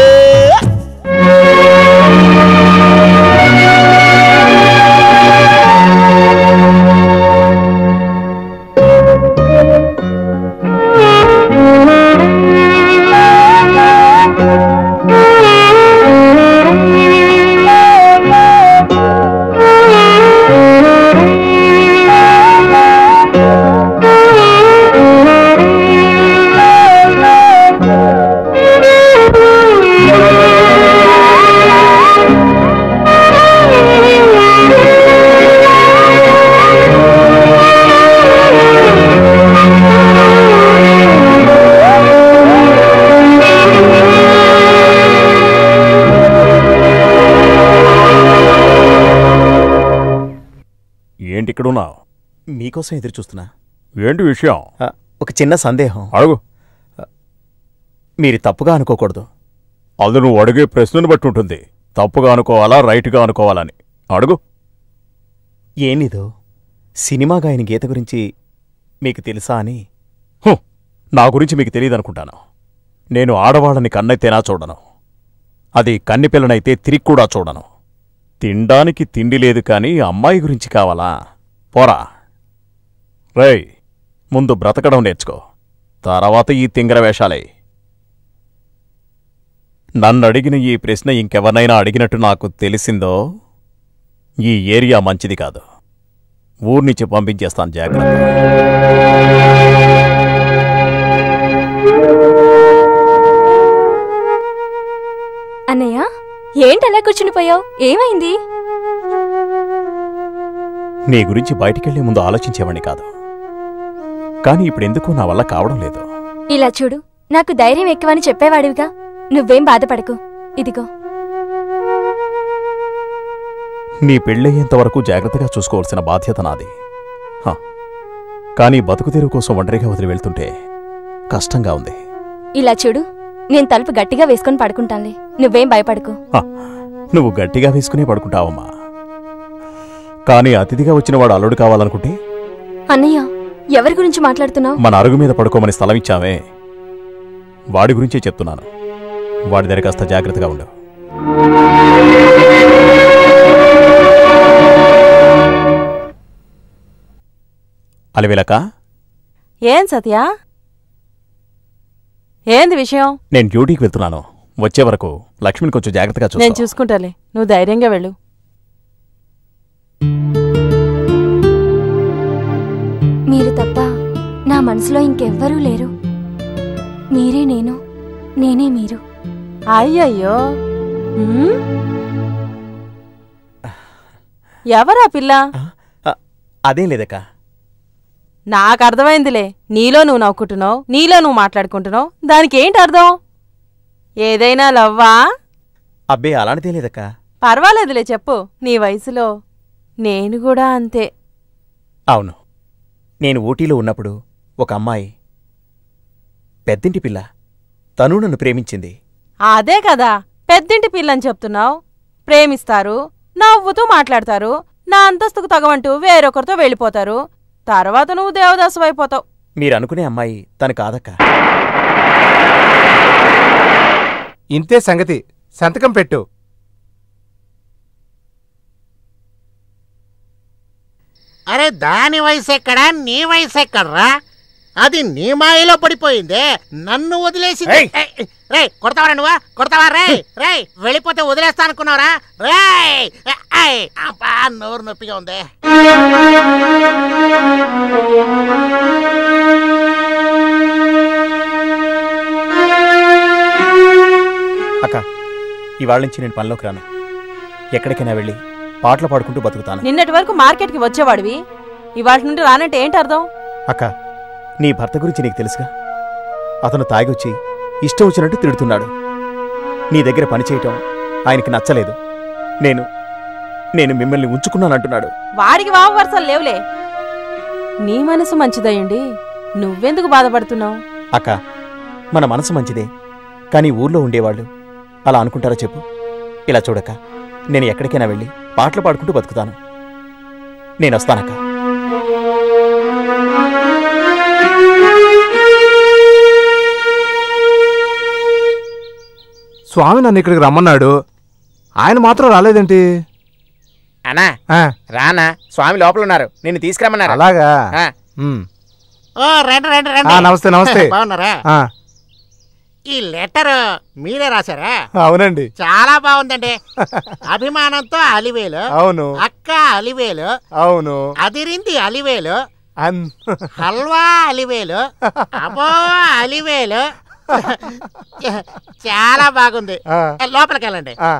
Speaker 2: ఏంటి ఇక్కడ ఉన్నావు
Speaker 11: మీకోసం ఎదురు చూస్తున్నా
Speaker 2: ఏంటి విషయం
Speaker 11: ఆ, ఒక చిన్న సందేహం
Speaker 2: అడుగు
Speaker 11: మీరు తప్పుగా అనుకోకూడదు
Speaker 2: అది నువ్వు అడిగే ప్రశ్నను బట్టి ఉంటుంది తప్పుగా అనుకోవాలా రైట్గా అనుకోవాలని అడుగు
Speaker 11: ఏనిదో సినిమా గాయని గీత గురించి మీకు తెలుసా అని
Speaker 2: హు, నా గురించి మీకు తెలియదనుకుంటాను నేను ఆడవాళ్ళని కన్నెత్తేనా చూడను అది కన్నెపిల్లనైతే తిరిగి కూడా చూడను
Speaker 11: తినడానికి తిండి లేదు కానీ అమ్మాయి గురించి కావాలా పోరా రేయ్ ముందు బ్రతకడం నేర్చుకో తర్వాత ఈ తింగర వేషాలే నన్ను అడిగిన ఈ ప్రశ్న ఇంకెవరినైనా అడిగినట్టు నాకు తెలిసిందో ఈ ఏరియా మంచిది కాదు ఊర్నిచ్చి పంపించేస్తాను జాగ్రత్త
Speaker 4: అన్నయ్య ఏంటి అలా కూర్చునిపోయావు ఏమైంది
Speaker 11: నీ గురించి బయటికెళ్లే ముందు ఆలోచించేవాణ్ణి కాదు కానీ ఇప్పుడెందుకు నా వల్ల కావడం లేదు
Speaker 4: ఇలా చూడు నాకు ధైర్యం ఎక్కువని చెప్పేవాడివిగా నువ్వేం బాధపడకు ఇదిగో
Speaker 11: నీ పెళ్ళయ్యేంత వరకు జాగ్రత్తగా చూసుకోవాల్సిన బాధ్యత నాది హ. కానీ బతుకు తెరువు కోసం ఒంటరిగా వదిలి వెళ్తుంటే కష్టంగా ఉంది
Speaker 4: ఇలా చూడు నేను తలుపు గట్టిగా వేసుకొని పడుకుంటానులే నువ్వేం భయపడకు
Speaker 11: హ. నువ్వు గట్టిగా వేసుకునే పడుకుంటావమ్మా కానీ అతిథిగా వచ్చిన వాడు అల్లుడు కావాలనుకుంటే
Speaker 4: అన్నయ్య ఎవరి గురించి మాట్లాడుతున్నావు
Speaker 11: మన అరుగు మీద పడుకోమని స్థలం ఇచ్చామే వాడి గురించే చెప్తున్నాను వాడి దగ్గర కాస్త జాగ్రత్తగా ఉండు అలవేలక
Speaker 5: ఏం సత్య ఏంది విషయం
Speaker 11: నేను డ్యూటీకి వెళ్తున్నాను వచ్చే వరకు లక్ష్మిని కొంచెం జాగ్రత్తగా
Speaker 5: నేను
Speaker 11: చూసుకో
Speaker 5: చూసుకుంటాలే నువ్వు ధైర్యంగా వెళ్ళు
Speaker 4: మీరు తప్ప నా మనసులో ఇంకెవ్వరూ లేరు మీరే నేను నేనే మీరు
Speaker 5: అయ్యయ్యో ఉమ్? ఎవరా పిల్ల
Speaker 11: అదేం లేదక్క
Speaker 5: నాకు అర్థమైందిలే నీలో నువ్వు నవ్వుకుంటున్నావు నీలో నువ్వు మాట్లాడుకుంటున్నావు దానికి ఏంటి అర్థం ఏదైనా లవ్వా
Speaker 11: అబ్బే అలాంటిదే లేదక్క
Speaker 5: పర్వాలేదులే చెప్పు నీ వయసులో నేను కూడా అంతే
Speaker 11: అవును నేను ఊటీలో ఉన్నప్పుడు ఒక అమ్మాయి పెద్దింటి పిల్ల తను నన్ను ప్రేమించింది
Speaker 5: అదే కదా పెద్దింటి పిల్లని చెప్తున్నావు ప్రేమిస్తారు నవ్వుతూ మాట్లాడతారు నా అంతస్తుకు తగవంటూ వేరొకరితో వెళ్ళిపోతారు తర్వాత నువ్వు దేవదాసు అయిపోతావు
Speaker 11: మీరు అనుకునే అమ్మాయి తను కాదక్క
Speaker 6: ఇంతే సంగతి సంతకం పెట్టు
Speaker 9: అరే దాని వయసు ఎక్కడా నీ వయసు ఎక్కడ్రా అది నీ మాయలో పడిపోయిందే నన్ను వదిలేసి రే కొడతావరా నువ్వా కొడతావా రే రే వెళ్ళిపోతే వదిలేస్తా అనుకున్నావరా రే అబ్బా నోరు నొప్పిగా ఉంది
Speaker 11: అక్క ఇవాళ నుంచి నేను పనిలోకి రాను ఎక్కడికైనా వెళ్ళి పాటలు పాడుకుంటూ బతుకుతాను
Speaker 5: నిన్నటి వరకు మార్కెట్కి వచ్చేవాడివి ఇవాళ నుండి రానంటే ఏంటి అర్థం
Speaker 11: అక్క నీ భర్త గురించి నీకు తెలుసుగా అతను తాగొచ్చి ఇష్టం వచ్చినట్టు తిడుతున్నాడు నీ దగ్గర పని చేయటం ఆయనకి నచ్చలేదు నేను నేను మిమ్మల్ని ఉంచుకున్నానంటున్నాడు
Speaker 5: వాడికి వావ వరుసలు లేవులే నీ మనసు మంచిదయ్యండి నువ్వెందుకు బాధపడుతున్నావు
Speaker 11: అక్క మన మనసు మంచిదే కానీ ఊర్లో ఉండేవాళ్ళు అలా అనుకుంటారా చెప్పు ఇలా చూడక్క నేను ఎక్కడికైనా వెళ్ళి పాటలు పాడుకుంటూ బతుకుతాను నేను వస్తానక్క
Speaker 6: స్వామి నన్ను ఇక్కడికి రమ్మన్నాడు ఆయన మాత్రం రాలేదేంటి
Speaker 10: అన్నా
Speaker 6: ఆ,
Speaker 10: రానా స్వామి లోపల ఉన్నారు నిన్ను తీసుకురమ్మన్నారు
Speaker 6: అలాగా
Speaker 10: ఆ.
Speaker 6: ఉమ్.
Speaker 9: ఓ రండి రండి
Speaker 6: ఆ,
Speaker 9: రండి
Speaker 6: నమస్తే నమస్తే
Speaker 9: బాగున్నారా
Speaker 6: ఆ,
Speaker 9: ఈ లెటర్ మీరే రాశారా
Speaker 6: అవునండి
Speaker 9: చాలా బాగుందండి అభిమానంతో అలివేలు
Speaker 6: అవును
Speaker 9: అక్క అలివేలు
Speaker 6: అవును
Speaker 9: అదిరింది అలివేలు
Speaker 6: అన్
Speaker 9: హల్వా అలివేలు అబో అలివేలు చాలా బాగుంది
Speaker 6: ఆ.
Speaker 9: లోపలికి వెళ్ళండి
Speaker 6: ఆ,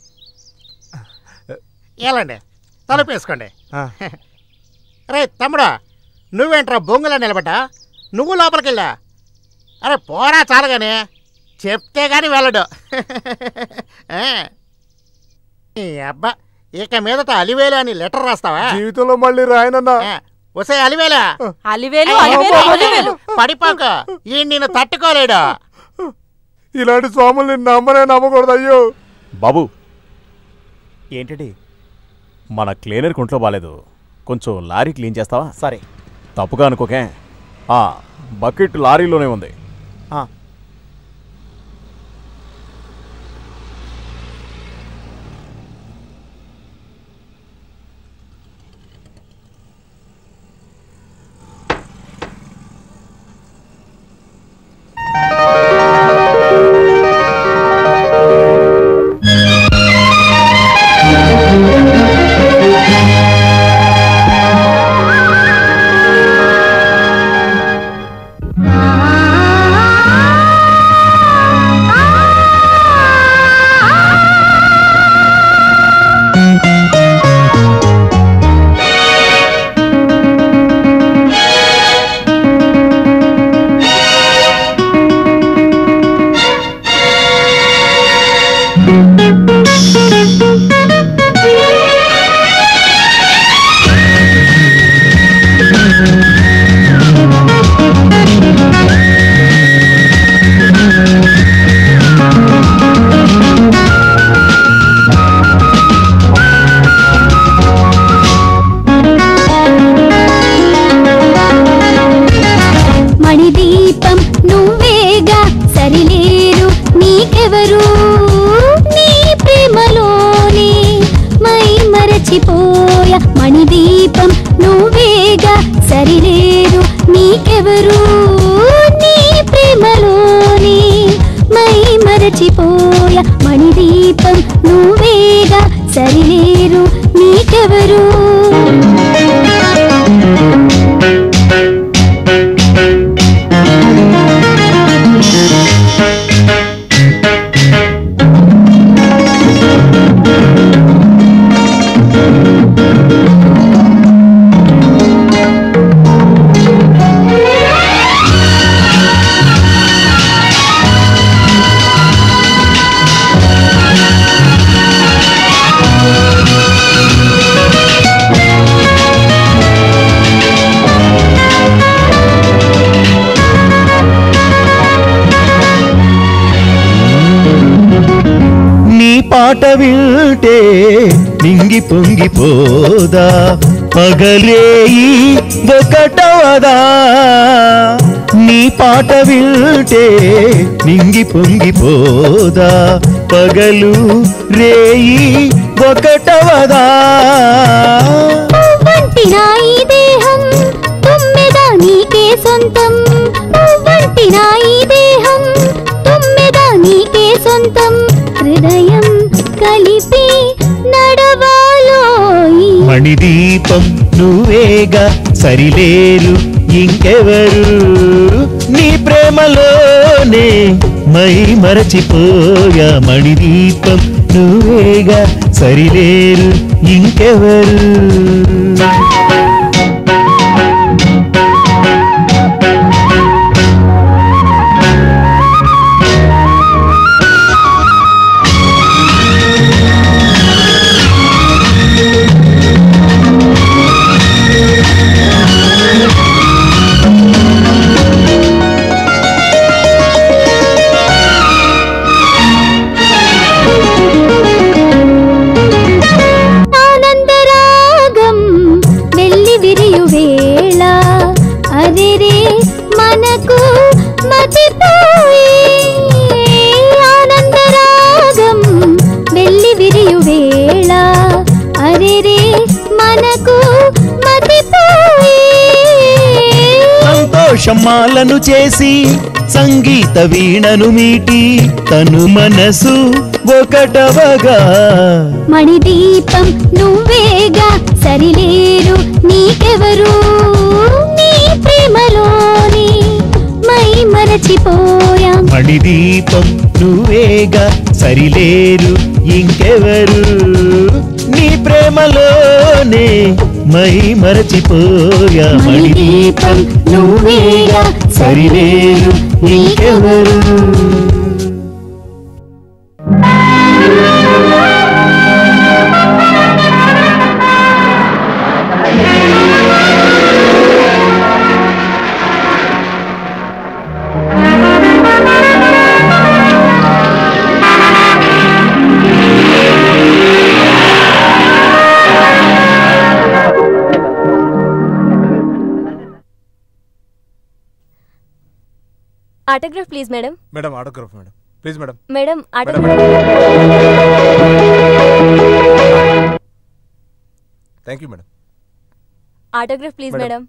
Speaker 9: వెళ్ళండి తలుపు వేసుకోండి
Speaker 6: ఆ.
Speaker 9: రే తమ్ముడు నువ్వేంట్రా బొంగులో నిలబడ్డా నువ్వు లోపలికి వెళ్ళా అరే పోరా చాలుగానే చెప్తే గాని వెళ్ళడు ఆ. ఈ అబ్బా ఇక మీదట అలివేలు అని లెటర్ రాస్తావా
Speaker 6: జీవితంలో మళ్ళీ రాయనన్నా
Speaker 9: వసే అలివేలా
Speaker 5: అలివేలు అలివేలు అలివేలు
Speaker 9: పడిపోక ఈ నిన్ను తట్టుకోలేడు
Speaker 6: ఇలాంటి స్వాములు నిన్ను నమ్మనే నమ్మకూడదు అయ్యో
Speaker 11: బాబు ఏంటండి మన క్లీనర్ కొంట్లో బాలేదు కొంచెం లారీ క్లీన్ చేస్తావా సరే తప్పుగా అనుకోకే ఆ, బకెట్ లారీలోనే ఉంది ఆ.
Speaker 1: మరచిపోయ మణిదీపం నువ్వేగా సరిలేరు నీకెవరు నీ ప్రేమలోని మై మరచిపోయ మణిదీపం నువ్వేగా సరిలేరు నీకెవరు
Speaker 7: నీ పాట వింటే నింగి పొంగిపోదా పగలేయి ఒకటవదా నీ పాట వింటే నింగి పొంగిపోదా పగలు రేయి ఒకటవదా
Speaker 1: పువ్వంటినా ఈ దేహం తుమ్మెద నీకే సొంతం పువ్వంటినా ఈ దేహం తుమ్మెద నీకే సొంతం హృదయం కలిపి నడవాలోయి
Speaker 7: మణిదీపం నువ్వేగా సరిలేరు ఇంకెవరు నీ ప్రేమలోనే మై మరచిపోయా మణిదీపం నువ్వేగా సరిలేరు ఇంకెవరు
Speaker 1: ఆనందరాగం వెళ్ళి విరియు వేళ అదిరే మనకు మతిపోయే ఆనందరాగం వెళ్ళి విరియు వేళ అదిరే మనకు మతిపోయే
Speaker 7: సంతోషమాలను చేసి సంగీత వీణను మీటి తను మనసు ఒకటవగా
Speaker 1: మణిదీపం నువ్వేగా సరిలేరు నీకెవరు నీ ప్రేమలోని మై మరచిపోయా
Speaker 7: మణిదీపం నువ్వేగా సరిలేరు ఇంకెవరు నీ ప్రేమలోనే మై మరచిపోయా మణిదీపం నువ్వేగా సరిలేరు ఇంకెవరు
Speaker 4: autograph please madam
Speaker 6: madam autograph madam please madam
Speaker 4: madam
Speaker 6: madam thank you madam
Speaker 4: autograph please
Speaker 6: madam.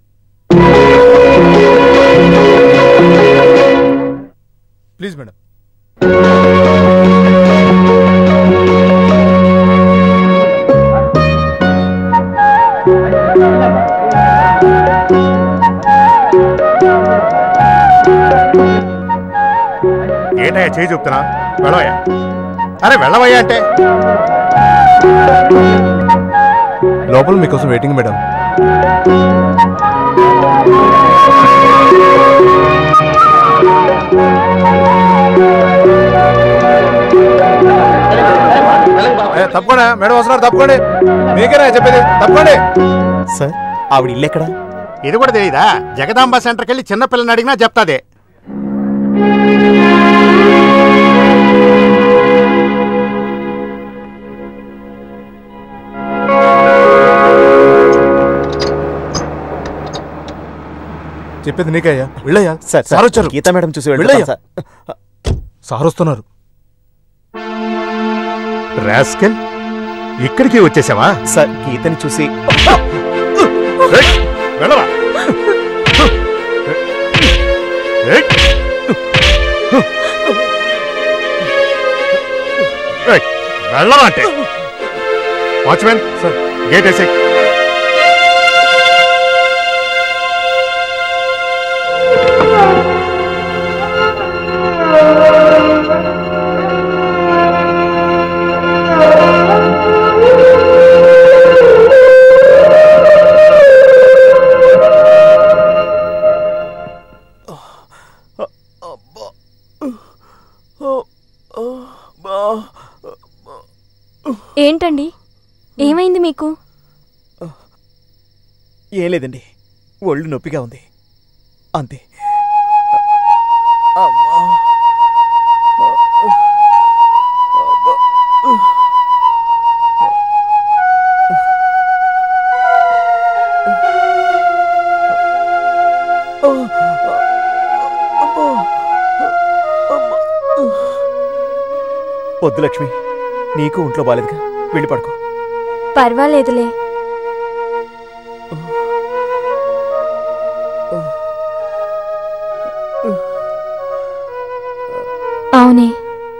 Speaker 4: Madam
Speaker 6: please madam
Speaker 3: ఏంటయ్యా చేయి చూపుతున్నా వెళ్ళవయ్యా అరే వెళ్ళవయ్యా అంటే
Speaker 6: లోపల మీకోసం వెయిటింగ్ మేడం ఏ, తప్పకుండా మేడం వస్తున్నారు తప్పకోండి మీకేనా చెప్పేది తప్పకోండి
Speaker 11: సార్ ఆవిడ ఇల్లు ఎక్కడా
Speaker 3: ఇది కూడా తెలియదా జగదాంబ సెంటర్కి వెళ్ళి చిన్న పిల్లని అడిగినా చెప్తాదే
Speaker 6: చెప్పేది నీకయ్యా వెళ్ళయ్యా
Speaker 11: సార్
Speaker 6: సార్ వచ్చారు
Speaker 11: గీతా మేడం చూసి
Speaker 6: వెళ్ళయ్యా
Speaker 11: వెళ్ళిపోతాం సార్.
Speaker 6: సార్ వస్తున్నారు
Speaker 3: రాస్కెల్ ఇక్కడికి వచ్చేసావా
Speaker 11: సార్ గీతని చూసి
Speaker 3: ఏయ్, వెళ్ళవా ఏయ్. ఏయ్, వెళ్ళవా అంటే వాచ్మెన్ సార్ గేట్ వేసే
Speaker 4: ఏంటండి ఏమైంది మీకు
Speaker 11: ఏం లేదండి ఒళ్ళు నొప్పిగా ఉంది అంతే వద్దు లక్ష్మి నీకు ఒంట్లో బాలేదుగా వెళ్ళి పడుకో
Speaker 4: పర్వాలేదులే అవునే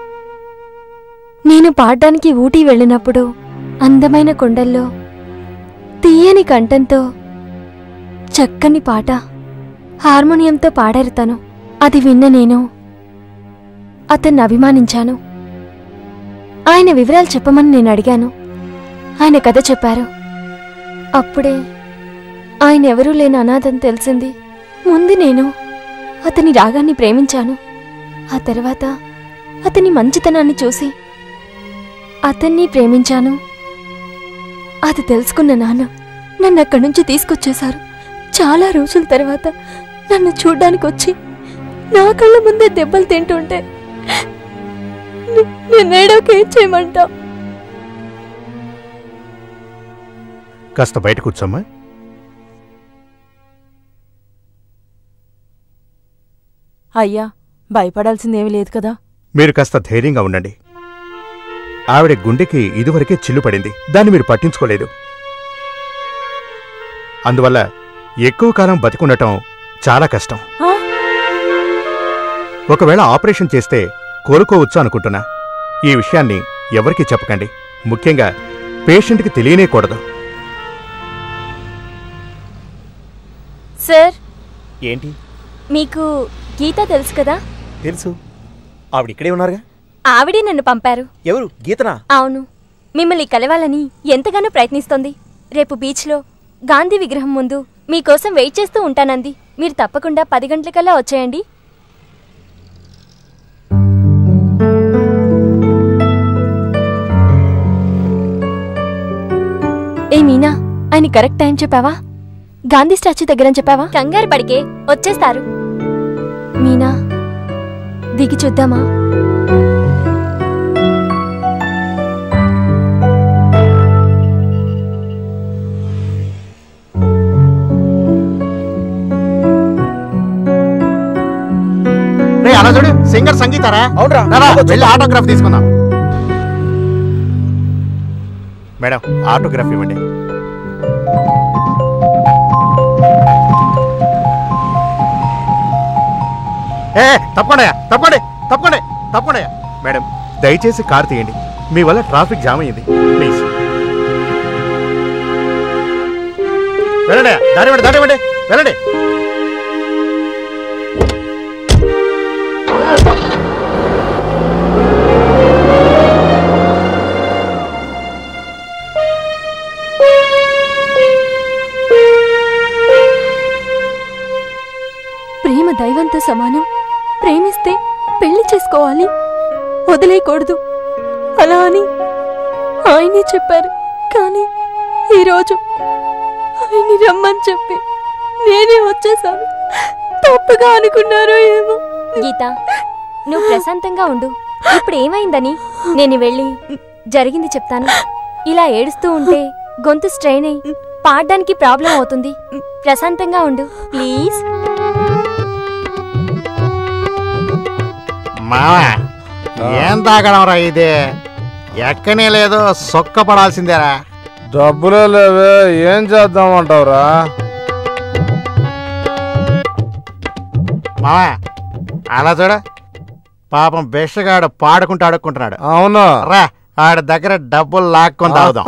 Speaker 4: నేను పాడడానికి ఊటీ వెళ్ళినప్పుడు అందమైన కొండల్లో తీయని కంఠంతో చక్కని పాట హార్మోనియంతో పాడారు తను అది విన్న నేను అతన్ని అభిమానించాను ఆయన వివరాలు చెప్పమని నేను అడిగాను ఆయన కథ చెప్పారు అప్పుడే ఆయన ఎవరూ లేని అనాథని తెలిసింది ముందు నేను అతని రాగాన్ని ప్రేమించాను ఆ తర్వాత అతని మంచితనాన్ని చూసి అతన్ని ప్రేమించాను అది తెలుసుకున్న నాన్న నన్ను అక్కడి నుంచి తీసుకొచ్చేశారు చాలా రోజుల తర్వాత నన్ను చూడ్డానికి వచ్చి నా కళ్ళ ముందే దెబ్బలు తింటుంటే నే- నేనేడోకి ఏం చేయమంటావు
Speaker 3: కాస్త బయట కూర్చోమ్మా
Speaker 5: అయ్యా భయపడాల్సిందేమీ లేదు కదా
Speaker 3: మీరు కాస్త ధైర్యంగా ఉండండి ఆవిడ గుండెకి ఇదివరకే చిల్లు పడింది దాన్ని మీరు పట్టించుకోలేదు అందువల్ల ఎక్కువ కాలం బతికుండటం చాలా కష్టం
Speaker 5: ఆ?
Speaker 3: ఒకవేళ ఆపరేషన్ చేస్తే కోలుకోవచ్చు అనుకుంటున్నా ఈ విషయాన్ని ఎవరికీ చెప్పకండి ముఖ్యంగా పేషెంట్కి తెలియనేకూడదు
Speaker 4: సార్
Speaker 11: ఏంటి
Speaker 4: మీకు గీత తెలుసు కదా
Speaker 11: తెలుసు ఆవిడ ఇక్కడే ఉన్నారుగా
Speaker 4: ఆవిడే నన్ను పంపారు
Speaker 11: ఎవరు గీతనా
Speaker 4: అవును మిమ్మల్ని కలవాలని ఎంతగానో ప్రయత్నిస్తోంది రేపు బీచ్లో గాంధీ విగ్రహం ముందు మీకోసం వెయిట్ చేస్తూ ఉంటానంది మీరు తప్పకుండా పది గంటలకల్లా వచ్చేయండి ఏ మీనా ఆయన కరెక్ట్ టైం చెప్పావా గాంధీ స్టాచ్యూ దగ్గర చెప్పావా కంగారు పడికే వచ్చేస్తారు మీనా దిగి చూద్దామా
Speaker 3: రే అలా చూడు సింగర్ సంగీతారా
Speaker 11: అవునరా
Speaker 3: రారా, వెళ్ళి ఆటోగ్రాఫ్ తీసుకుందాం మేడం ఆటోగ్రాఫ్ ఇవ్వండి ఏ తప్పకుండా తప్పండి తప్పండి తప్పకుండా మేడం దయచేసి కారు తీయండి మీ వల్ల ట్రాఫిక్ జామ్ అయ్యింది ప్లీజ్ వెళ్ళండి దానివ్వండి దానివ్వండి వెళ్ళండి
Speaker 4: ప్రేమ దైవంతో సమానం ప్రేమిస్తే పెళ్లి చేసుకోవాలి వదిలేయకూడదు అలా అని ఆయనే చెప్పారు కానీ ఈరోజు ఆయన్ని రమ్మని చెప్పి నేనే వచ్చేసాను తప్పుగా అనుకున్నారో ఏమో గీత నువ్వు ప్రశాంతంగా ఉండు ఇప్పుడు ఏమైందని నేను వెళ్ళి జరిగింది చెప్తాను ఇలా ఏడుస్తూ ఉంటే గొంతు స్ట్రెయిన్ అయి పాడడానికి ప్రాబ్లం అవుతుంది ప్రశాంతంగా ఉండు ప్లీజ్
Speaker 9: మావా ఏం తాగడం రా ఇది ఎక్కనే లేదో సొక్క పడాల్సిందేరా
Speaker 6: డబ్బులే లేవే ఏం చేద్దామంటావురా
Speaker 9: మావా అలా చూడ పాపం బెషగాడు పాడుకుంటూ అడుక్కుంటున్నాడు
Speaker 6: అవును
Speaker 9: రా ఆడ దగ్గర డబ్బులు లాక్కొని తాగుదాం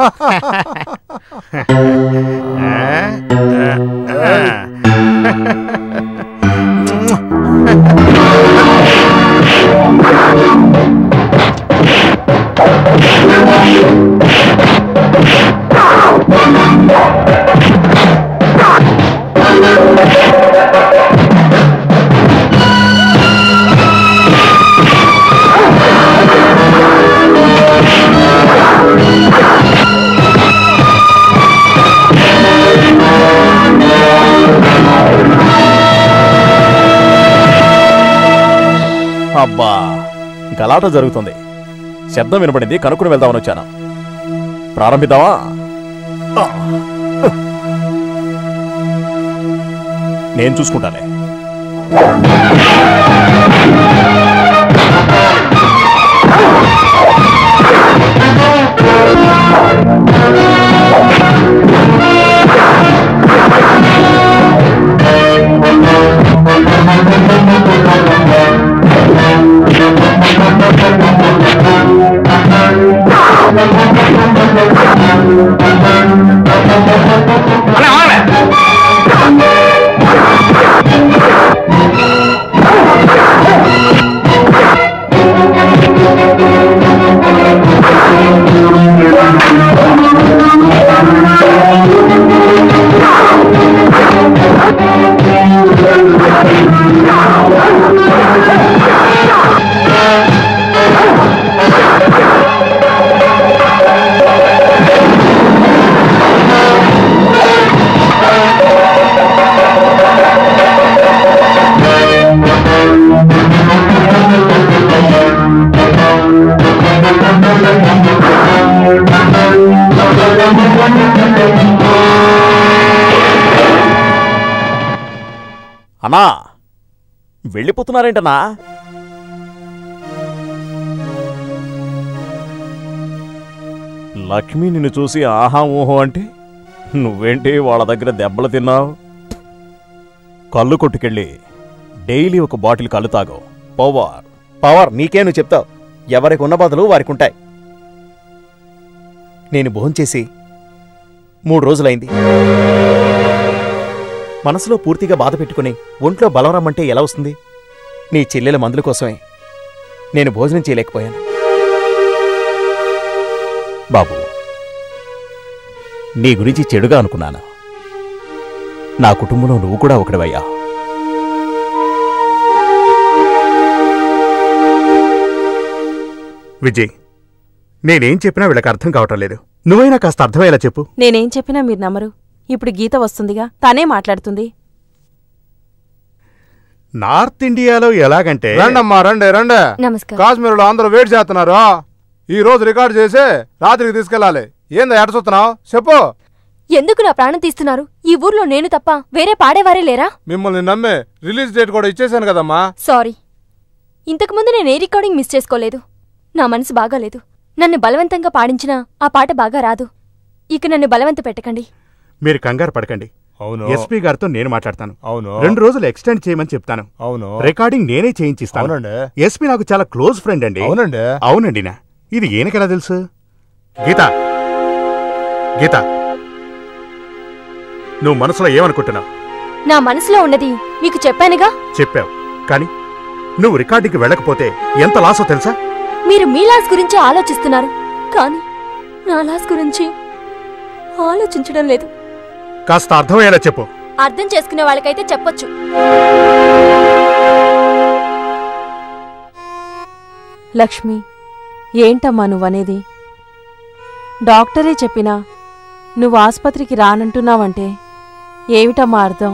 Speaker 11: అబ్బా గలాట జరుగుతుంది శబ్దం వినపడింది కనుక్కుని వెళ్దామని వచ్చాను ప్రారంభిద్దామా ఆ. నేను చూసుకుంటానే అన్నా వెళ్ళిపోతున్నారేంటన్నా లక్ష్మి నిన్ను చూసి ఆహా ఊహో అంటే నువ్వేంటి వాళ్ళ దగ్గర దెబ్బలు తిన్నావు కళ్ళు కొట్టుకెళ్ళి డైలీ ఒక బాటిల్ కళ్ళు తాగవు పవర్
Speaker 2: పవర్ నీకే నువ్వు చెప్తావు ఎవరికి ఉన్న బాధలు వారికి ఉంటాయి నేను భోంచేసి మూడు రోజులైంది మనసులో పూర్తిగా బాధ పెట్టుకుని ఒంట్లో బలం రమ్మంటే ఎలా వస్తుంది నీ చెల్లెల మందుల కోసమే నేను భోజనం చేయలేకపోయాను
Speaker 11: బాబు నీ గురించి చెడుగా అనుకున్నాను నా కుటుంబంలో నువ్వు కూడా ఒకడివయ్యా
Speaker 3: విజయ్ నేనేం చెప్పినా వీళ్ళకి అర్థం కావటం లేదు నువ్వైనా కాస్త అర్థమయ్యేలా చెప్పు
Speaker 5: నేనేం చెప్పినా మీరు నమ్మరు ఇప్పుడు గీత వస్తుందిగా తనే మాట్లాడుతుంది
Speaker 3: నార్త్ ఇండియాలో ఎలాగంటే
Speaker 6: రండమ్మా రండి రండి
Speaker 4: నమస్కారం
Speaker 6: కాశ్మీర్లో అందరూ వెయిట్ చేస్తున్నారు ఈ రోజు రికార్డ్ చేసి రాత్రికి తీసుకెళ్ళాలి ఏందా ఎట చూస్తున్నావు చెప్పు
Speaker 4: ఎందుకు నా ప్రాణం తీస్తున్నారు ఈ ఊర్లో నేను తప్ప వేరే పాడేవారే లేరా
Speaker 6: మిమ్మల్ని నమ్మే రిలీజ్ డేట్ కూడా ఇచ్చేసాను కదమ్మా
Speaker 4: సారీ ఇంతకుముందు నేను ఏ రికార్డింగ్ మిస్ చేసుకోలేదు నా మనసు బాగాలేదు నన్ను బలవంతంగా పాడించినా ఆ పాట బాగా రాదు ఇక నన్ను బలవంత పెట్టకండి
Speaker 3: మీరు కంగారు పడకండి
Speaker 6: అవును
Speaker 3: ఎస్పీ గారితో నేను మాట్లాడతాను
Speaker 6: అవును
Speaker 3: రెండు రోజులు ఎక్స్టెండ్ చేయమని చెప్తాను
Speaker 6: అవును
Speaker 3: రికార్డింగ్ నేనే చేయించిస్తాను
Speaker 6: అవునండి
Speaker 3: ఎస్పీ నాకు చాలా క్లోజ్ ఫ్రెండ్ అండి
Speaker 6: అవునండి
Speaker 3: అవునండి నా ఇది ఈయనకెలా తెలుసు గీత గీత నువ్వు మనసులో ఏమనుకుంటున్నావు
Speaker 4: నా మనసులో ఉన్నది మీకు చెప్పానుగా
Speaker 3: చెప్పావు కానీ నువ్వు రికార్డింగ్కి వెళ్ళకపోతే ఎంత లాసో తెలుసా
Speaker 4: మీరు మీ లాస్ గురించి ఆలోచిస్తున్నారు కానీ నా లాస్ గురించి ఆలోచించడం లేదు
Speaker 3: కాస్త అర్థమయ్యేలా చెప్పు
Speaker 4: అర్థం చేసుకునే వాళ్ళకైతే చెప్పొచ్చు
Speaker 5: లక్ష్మి ఏంటమ్మా నువ్వనేది డాక్టరే చెప్పినా నువ్వు ఆస్పత్రికి రానంటున్నావంటే ఏమిటమ్మా అర్థం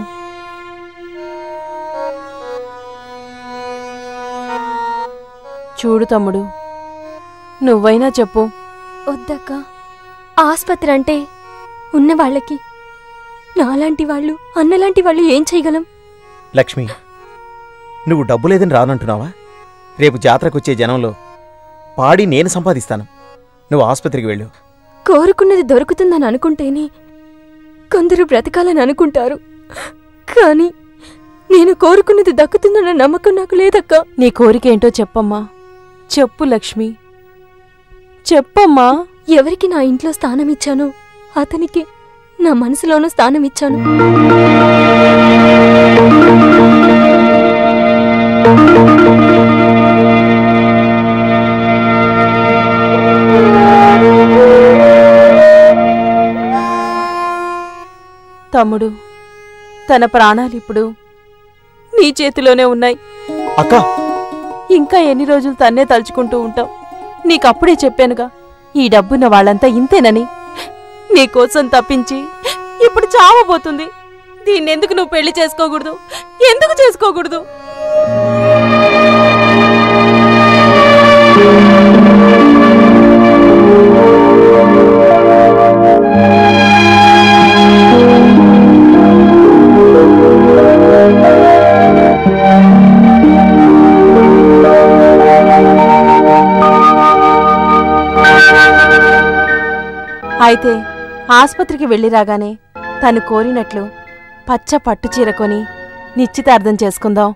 Speaker 5: చూడు తమ్ముడు నువ్వైనా చెప్పు
Speaker 4: వద్దక్క ఆస్పత్రి అంటే ఉన్న వాళ్ళకి నాలాంటి వాళ్ళు అన్నలాంటి వాళ్ళు ఏం చేయగలం
Speaker 2: లక్ష్మి నువ్వు డబ్బు లేదని రానంటున్నావా రేపు జాతరకొచ్చే జనంలో పాడి నేను సంపాదిస్తాను
Speaker 11: నువ్వు ఆసుపత్రికి వెళ్ళు
Speaker 4: కోరుకున్నది దొరుకుతుందని అనుకుంటేనే కొందరు బ్రతకాలని అనుకుంటారు కానీ నేను కోరుకున్నది దక్కుతుందన్న నమ్మకం నాకు లేదక్కా
Speaker 5: నీ కోరిక ఏంటో చెప్పమ్మా చెప్పు లక్ష్మి చెప్పమ్మా
Speaker 4: ఎవరికి నా ఇంట్లో స్థానం ఇచ్చానో అతనికి నా మనసులోనూ స్థానం ఇచ్చాను
Speaker 5: తమ్ముడు తన ప్రాణాలిప్పుడు నీ చేతిలోనే ఉన్నాయి
Speaker 11: అక్క
Speaker 5: ఇంకా ఎన్ని రోజులు తన్నే తలుచుకుంటూ ఉంటావు నీకప్పుడే చెప్పానుగా ఈ డబ్బున్న వాళ్ళంతా ఇంతేనని నీకోసం తప్పించి ఇప్పుడు చావబోతుంది దీన్నెందుకు నువ్వు పెళ్లి చేసుకోకూడదు ఎందుకు చేసుకోకూడదు అయితే ఆస్పత్రికి వెళ్ళి రాగానే తను కోరినట్లు పచ్చ పట్టు చీర కొని నిశ్చితార్థం చేసుకుందాం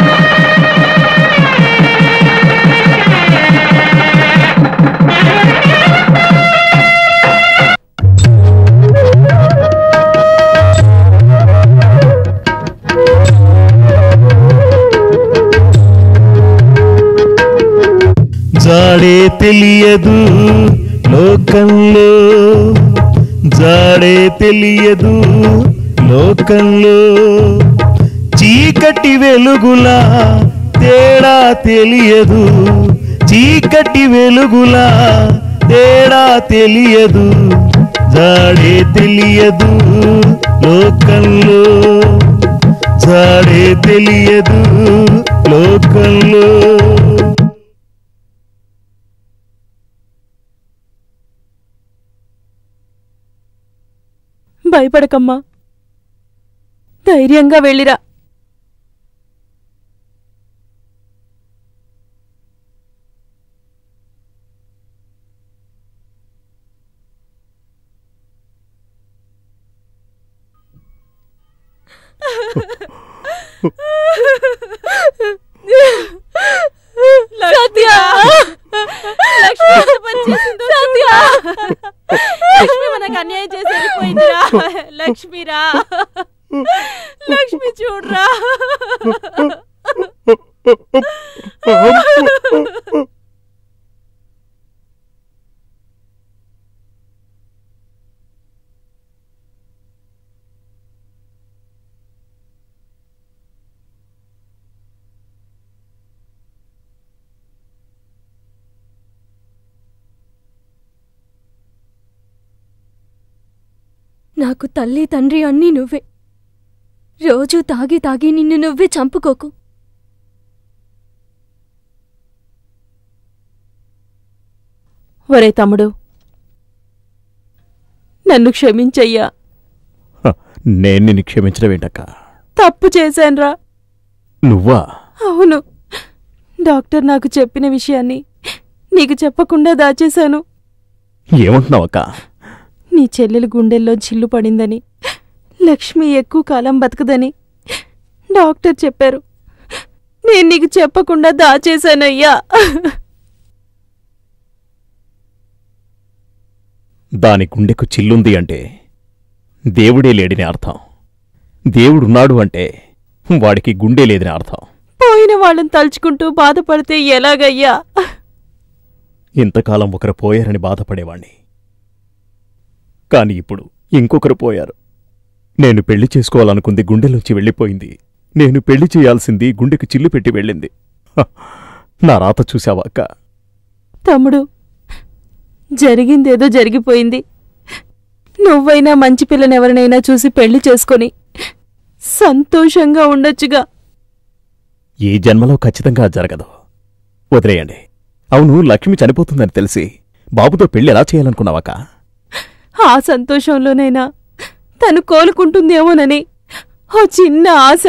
Speaker 7: జాడే తెలియదు లోకంలో జాడే తెలియదు లోకంలో చీకటి వెలుగులా తేడా తెలియదు చీకటి వెలుగులా తేడా తెలియదు జాడే తెలియదు లోకంలో జాడే తెలియదు లోకంలో
Speaker 5: భయపడకమ్మా ధైర్యంగా వెళ్ళిరా సత్య లక్ష్మి ఎంత పని చేసిందో చూడు. లక్ష్మి మనకు అన్యాయం చేసి వెళ్ళిపోయిందిరా లక్ష్మిరా లక్ష్మి చూడరా
Speaker 4: నాకు తల్లి తండ్రి అన్నీ నువ్వే రోజూ తాగి తాగి నిన్ను నువ్వే చంపుకోకు
Speaker 5: ఒరే తమ్ముడు నన్ను క్షమించయ్యా
Speaker 11: హ, నేను నిన్ను క్షమించడం ఏంటక్క
Speaker 5: తప్పు చేశాన్రా
Speaker 11: నువ్వా
Speaker 5: అవును డాక్టర్ నాకు చెప్పిన విషయాన్ని నీకు చెప్పకుండా దాచేశాను
Speaker 11: ఏమంటున్నావక్క
Speaker 5: నీ చెల్లెలు గుండెల్లో చిల్లు పడిందని లక్ష్మి ఎక్కువ కాలం బతకదని డాక్టర్ చెప్పారు నేను నీకు చెప్పకుండా దాచేశానయ్యా
Speaker 11: దాని గుండెకు చిల్లుంది అంటే దేవుడే లేడిని అర్థం దేవుడున్నాడు అంటే వాడికి గుండె లేదని అర్థం
Speaker 5: పోయిన వాళ్ళని తలుచుకుంటూ బాధపడితే ఎలాగయ్యా
Speaker 11: ఇంతకాలం ఒకరు పోయారని బాధపడేవాణ్ణి కాని ఇప్పుడు ఇంకొకరు పోయారు నేను పెళ్లి చేసుకోవాలనుకుంది గుండెలోంచి వెళ్ళిపోయింది నేను పెళ్లి చేయాల్సింది గుండెకు చిల్లు పెట్టి వెళ్ళింది హ, నా రాత చూశావా అక్క
Speaker 5: తమ్ముడు జరిగిందేదో జరిగిపోయింది నువ్వైనా మంచి పిల్లనెవరినైనా చూసి పెళ్లి చేసుకొని సంతోషంగా ఉండొచ్చుగా
Speaker 11: ఈ జన్మలో ఖచ్చితంగా జరగదు వదిలేయండి అవును లక్ష్మి చనిపోతుందని తెలిసి బాబుతో పెళ్లి ఎలా చేయాలనుకున్నావాక
Speaker 5: ఆ సంతోషంలోనైనా తను కోలుకుంటుందేమోనని ఓ చిన్న ఆశ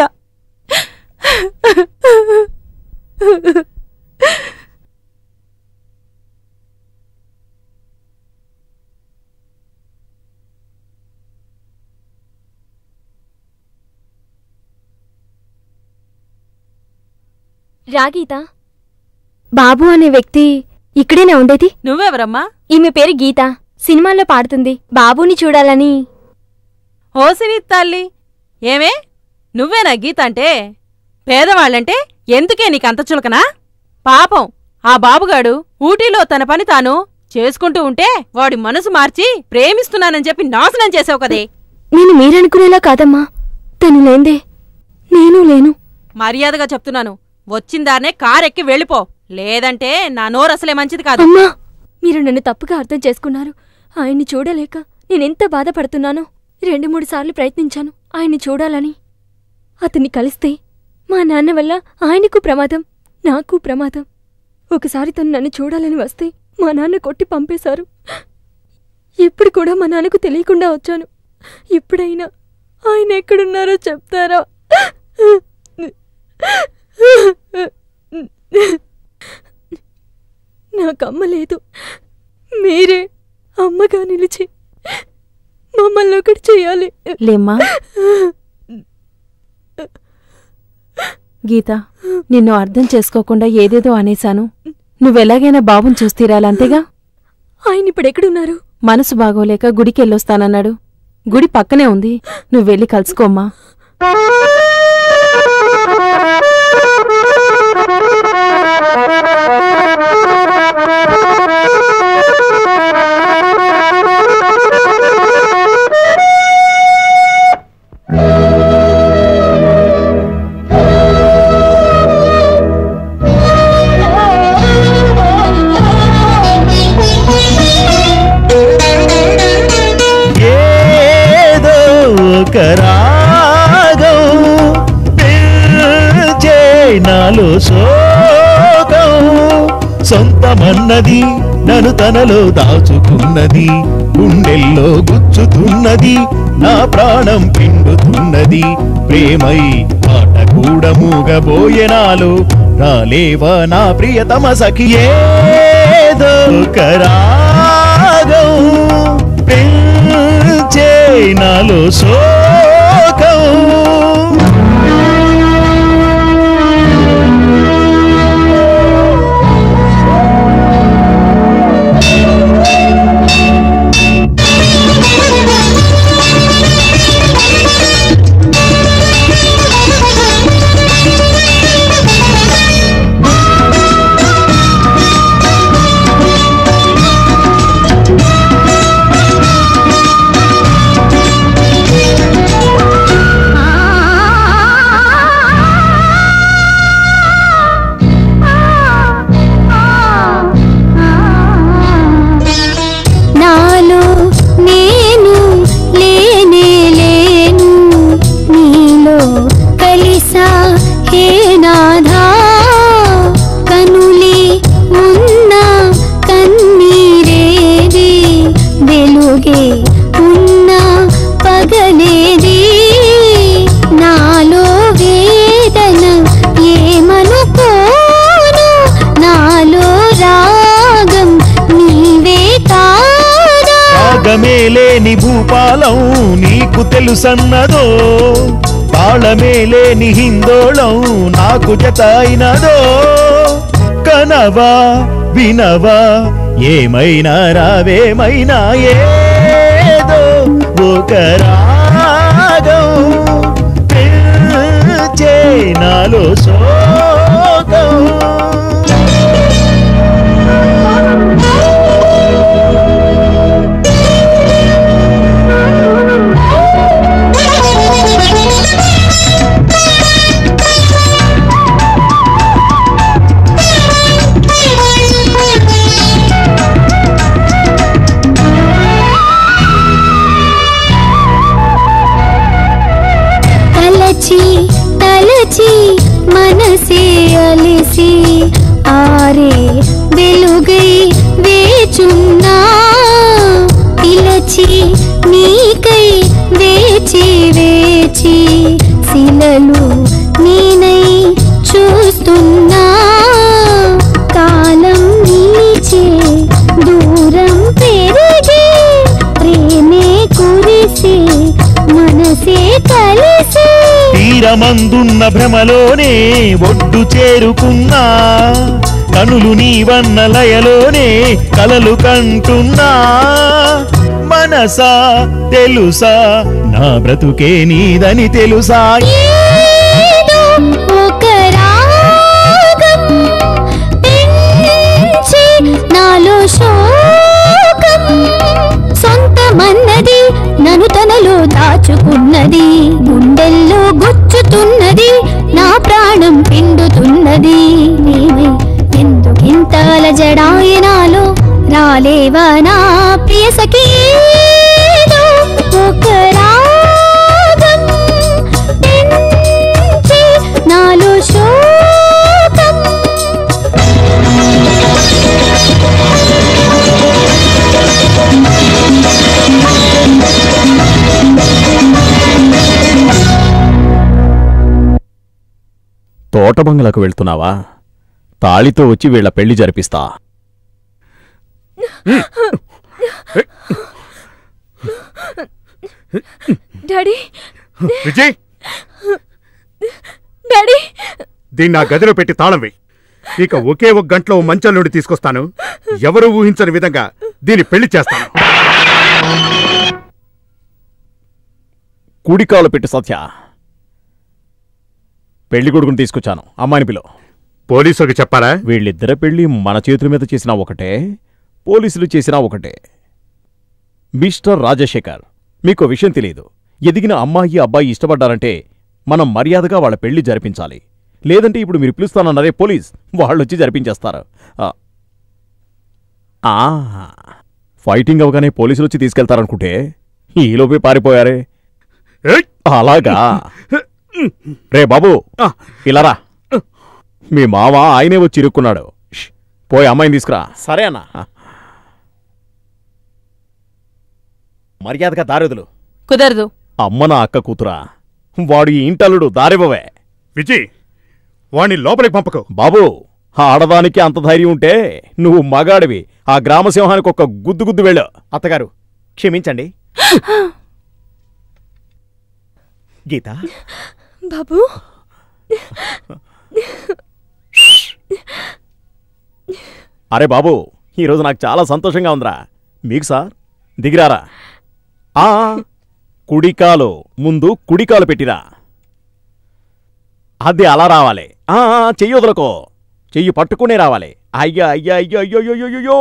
Speaker 4: రాగీత బాబు అనే వ్యక్తి ఇక్కడేనా ఉండేది
Speaker 5: నువ్వెవరమ్మా
Speaker 4: ఈమె పేరు గీత సినిమాల్లో పాడుతుంది బాబుని చూడాలని
Speaker 5: హోసిని తల్లి ఏమే నువ్వేనా గీత అంటే పేదవాళ్ళంటే ఎందుకే నీకంత చులకనా పాపం ఆ బాబుగాడు ఊటీలో తన పని తాను చేసుకుంటూ ఉంటే వాడి మనసు మార్చి ప్రేమిస్తున్నానని చెప్పి నాశనం చేసావు కదే
Speaker 4: నేను మీరనుకునేలా కాదమ్మా తను లేందే నేను లేను
Speaker 5: మర్యాదగా చెప్తున్నాను వచ్చిందానే కారెక్కి వెళ్ళిపో లేదంటే నా నోరు అసలే మంచిది కాదు
Speaker 4: అమ్మా మీరు నన్ను తప్పుగా అర్థం చేసుకున్నారు ఆయన్ని చూడలేక నేనెంత బాధపడుతున్నానో రెండు మూడు సార్లు ప్రయత్నించాను ఆయన్ని చూడాలని అతన్ని కలిస్తే మా నాన్న వల్ల ఆయనకు ప్రమాదం నాకు ప్రమాదం ఒకసారి తను నన్ను చూడాలని వస్తే మా నాన్న కొట్టి పంపేశారు ఎప్పుడు కూడా మా నాన్నకు తెలియకుండా వచ్చాను ఇప్పుడైనా ఆయన ఎక్కడున్నారో చెప్తారా నాకమ్మ లేదు మీరే అమ్మగా నిలిచి మమ్మల్ని ఒకటి చేయాలి
Speaker 5: లేమ్మా గీత నిన్ను అర్థం చేసుకోకుండా ఏదేదో అనేశాను నువ్వెలాగైనా బాబుని చూసి తీరాలంతేగా
Speaker 4: ఆయన ఇప్పుడు ఎక్కడున్నారు
Speaker 5: మనసు బాగోలేక గుడికెళ్ళొస్తానన్నాడు గుడి పక్కనే ఉంది నువ్వెళ్ళి కలుసుకోమ్మా
Speaker 7: ఏదో ఒక రాగం పిలిచే నాలో శోకం సొంతమన్నది నన్ను తనలో దాచుకున్నది గుండెల్లో గుచ్చుతున్నది నా ప్రాణం పిండుతున్నది ప్రేమై పాట కూడా మూగబోయే నాలో రాలేవా నా ప్రియతమ సఖి ఏదో ఒక రాగం పెంచే నాలో శోకం
Speaker 1: నాలో నేను లేనే లేను నీలో కలిసా హే నాథా కనులే ఉన్న కన్నీరేది వెలుగే ఉన్న పగలేది నాలో వేదన ఏమనుకోను నాలో రాగం నీవే కాదా
Speaker 7: రాగమే లేని భూపాలం నీకు తెలుసన్నదో తాళమే లేని హిందోళం నాకు జత అయినదో కనవా వినవా ఏమైనా రావేమైనా ఏదో ఒక రాగం పిలిచే నాలో శోకం
Speaker 1: తలచి తలచి మనసే అలిసి ఆరే వెలుగై వేచున్నా పిలచి నీకై వేచి వేచి శిలలు నేనై చూస్తున్నా కాలం నిలిచే దూరం పెరిగి ప్రేమే కురిసి మనసే కలిసి
Speaker 7: ఈ తీరమందున్న భ్రమలోనే ఒడ్డు చేరుకున్నా కనులు నీవన్న లయలోనే కలలు కంటున్నా మనసా తెలుసా నా బ్రతుకే నీదని తెలుసా
Speaker 1: ఏదో ఒక రాగం పెంచి నాలో శోకం సొంతమన్నది నన్ను తనలో దాచుకున్నది గుండెల్లో గుచ్చుతున్నది నా ప్రాణం పిండుతున్నది నీవే ఎందుకింత అలజడాయి నాలో రాలేవా నా ప్రియ సఖీ ఏదో ఒక రాగం పెంచి నాలో శోకం
Speaker 11: తోట బంగ్లాకు వెళ్తున్నావా తాళితో వచ్చి వీళ్ళ పెళ్లి జరిపిస్తా
Speaker 4: డాడీ
Speaker 3: విజయ్
Speaker 4: డాడీ
Speaker 3: దీన్ని నా గదిలో పెట్టి తాళం వేయి ఇక ఒకే ఒక గంటలో ఓ మంచం నుండి తీసుకొస్తాను ఎవరు ఊహించని విధంగా దీన్ని పెళ్లి చేస్తాను
Speaker 11: కుడికాలు పెట్టి సత్య పెళ్లి కొడుకుని తీసుకొచ్చాను అమ్మాయిని పిలో
Speaker 3: పోలీసులకు చెప్పాలా
Speaker 11: వీళ్ళిద్దరి పెళ్లి మన చేతుల మీద చేసినా ఒకటే పోలీసులు చేసినా ఒకటే మిస్టర్ రాజశేఖర్ మీకు విషయం తెలియదు ఎదిగిన అమ్మాయి అబ్బాయి ఇష్టపడ్డారంటే మనం మర్యాదగా వాళ్ళ పెళ్లి జరిపించాలి లేదంటే ఇప్పుడు మీరు పిలుస్తానన్నారే పోలీస్ వాళ్ళొచ్చి జరిపించేస్తారు ఆ. ఆ, ఫైటింగ్ అవగానే పోలీసులు వచ్చి తీసుకెళ్తారనుకుంటే ఈలోపే పారిపోయారే అలాగా రే బాబు ఇలారా మీ మామ ఆయనే వచ్చి ఇరుక్కున్నాడు ష్, పోయి అమ్మాయిని తీసుకురా
Speaker 2: సరే అన్నా మర్యాదగా దారిదులు
Speaker 5: కుదరదు
Speaker 11: అమ్మ నా అక్క కూతురా వాడు ఈ ఇంటల్లుడు దారివ్వవే
Speaker 3: విజయ్ వాణ్ణి లోపలికి పంపకు
Speaker 11: బాబు ఆ ఆడదానికి అంత ధైర్యం ఉంటే నువ్వు మగాడివి ఆ గ్రామసింహానికి ఒక గుద్దు గుద్దు వెళ్ళు
Speaker 2: అత్తగారు క్షమించండి గీత
Speaker 4: బాబు
Speaker 11: అరే బాబు ఈరోజు నాకు చాలా సంతోషంగా ఉందిరా మీకు సార్ దిగిరారా ఆ కుడికాలు ముందు కుడికాలు పెట్టిరా అది అలా రావాలి ఆ ఆ, చెయ్యి వదలకో చెయ్యి పట్టుకునే రావాలి అయ్యా అయ్యా అయ్యో అయ్యో అయ్యో, అయ్యో అయ్యో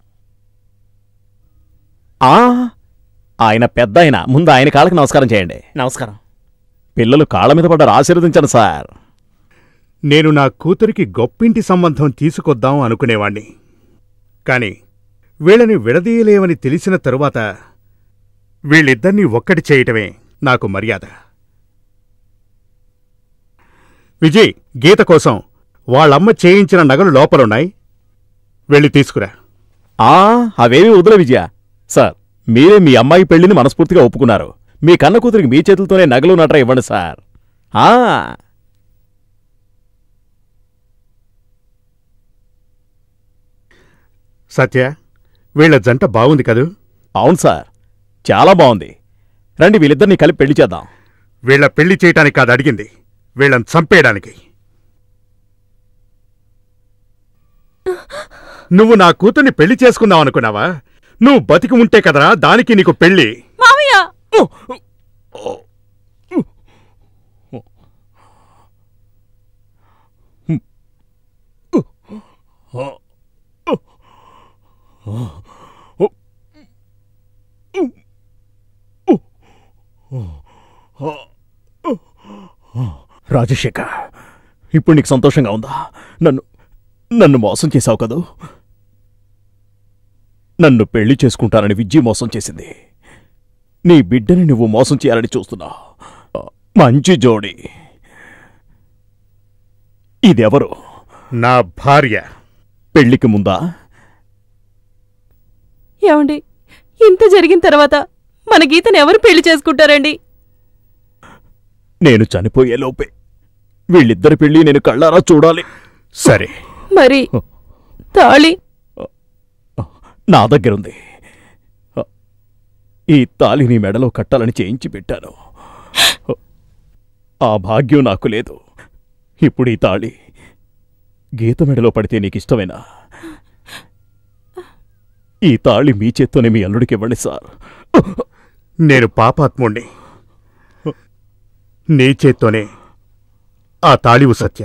Speaker 11: ఆ ఆయన పెద్ద ఆయన ముందు ఆయన కాళ్ళకి నమస్కారం చేయండి
Speaker 2: నమస్కారం
Speaker 11: పిల్లలు కాళ్ళ మీద పడ్డారు ఆశీర్వదించండి సార్
Speaker 3: నేను నా కూతురికి గొప్పింటి సంబంధం తీసుకొద్దాం అనుకునేవాణ్ణి కాని వీళ్ళని విడదీయలేవని తెలిసిన తరువాత వీళ్ళిద్దరినీ ఒక్కటి చేయటమే నాకు మర్యాద విజయ్ గీత కోసం వాళ్ళమ్మ చేయించిన నగలు లోపలున్నాయి వెళ్ళి తీసుకురా
Speaker 11: ఆ అవేమీ వదిలే విజయ సార్ మీరే మీ అమ్మాయి పెళ్లిని మనస్ఫూర్తిగా ఒప్పుకున్నారు మీ కన్న కూతురికి మీ చేతులతోనే నగలు నట్రా ఇవ్వండి సార్ ఆ
Speaker 3: సత్య వీళ్ళ జంట బాగుంది కదూ
Speaker 11: అవును సార్ చాలా బాగుంది రండి వీళ్ళిద్దరిని కలిపి పెళ్లి చేద్దాం
Speaker 3: వీళ్ళ పెళ్లి చేయటానికి కాదు అడిగింది వీళ్ళని చంపేయడానికి నువ్వు నా కూతుర్ని పెళ్లి చేసుకుందాం అనుకున్నావా నువ్వు బతికి ఉంటే కదరా దానికి నీకు పెళ్లి
Speaker 5: మావయ్య
Speaker 11: రాజశేఖర్ ఇప్పుడు నీకు సంతోషంగా ఉందా నన్ను నన్ను మోసం చేశావు కదూ నన్ను పెళ్లి చేసుకుంటానని విజ్జి మోసం చేసింది నీ బిడ్డని నువ్వు మోసం చేయాలని చూస్తున్నావు మంచి జోడి ఇదెవరు
Speaker 3: నా భార్య
Speaker 11: పెళ్లికి ముందా
Speaker 5: ఏమండి ఇంత జరిగిన తర్వాత మన గీతను ఎవరు పెళ్లి చేసుకుంటారండి
Speaker 11: నేను చనిపోయే లోపే వీళ్ళిద్దరి పెళ్లి నేను కళ్ళారా చూడాలి
Speaker 3: సరే
Speaker 5: మరి తాళి
Speaker 11: నా దగ్గరుంది ఈ తాళి నీ మెడలో కట్టాలని చేయించి పెట్టాను ఆ భాగ్యం నాకు లేదు ఇప్పుడు ఈ తాళి గీత మెడలో పడితే నీకిష్టమేనా ఈ తాళి మీ చేత్తోనే మీ అల్లుడికి ఇవ్వండి సార్
Speaker 3: నేను పాపాత్ముణ్ణి నీ చేత్తోనే ఆ తాళివు సత్య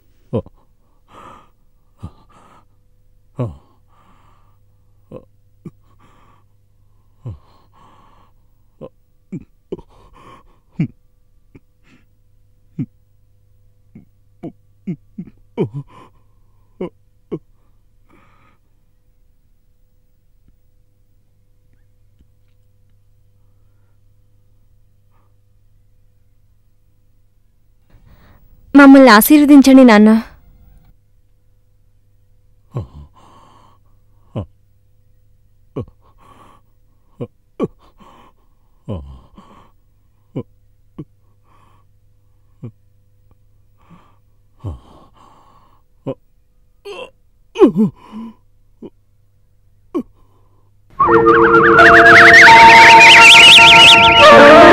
Speaker 4: మమ్మల్ని ఆశీర్వదించండి నాన్న
Speaker 1: ఆ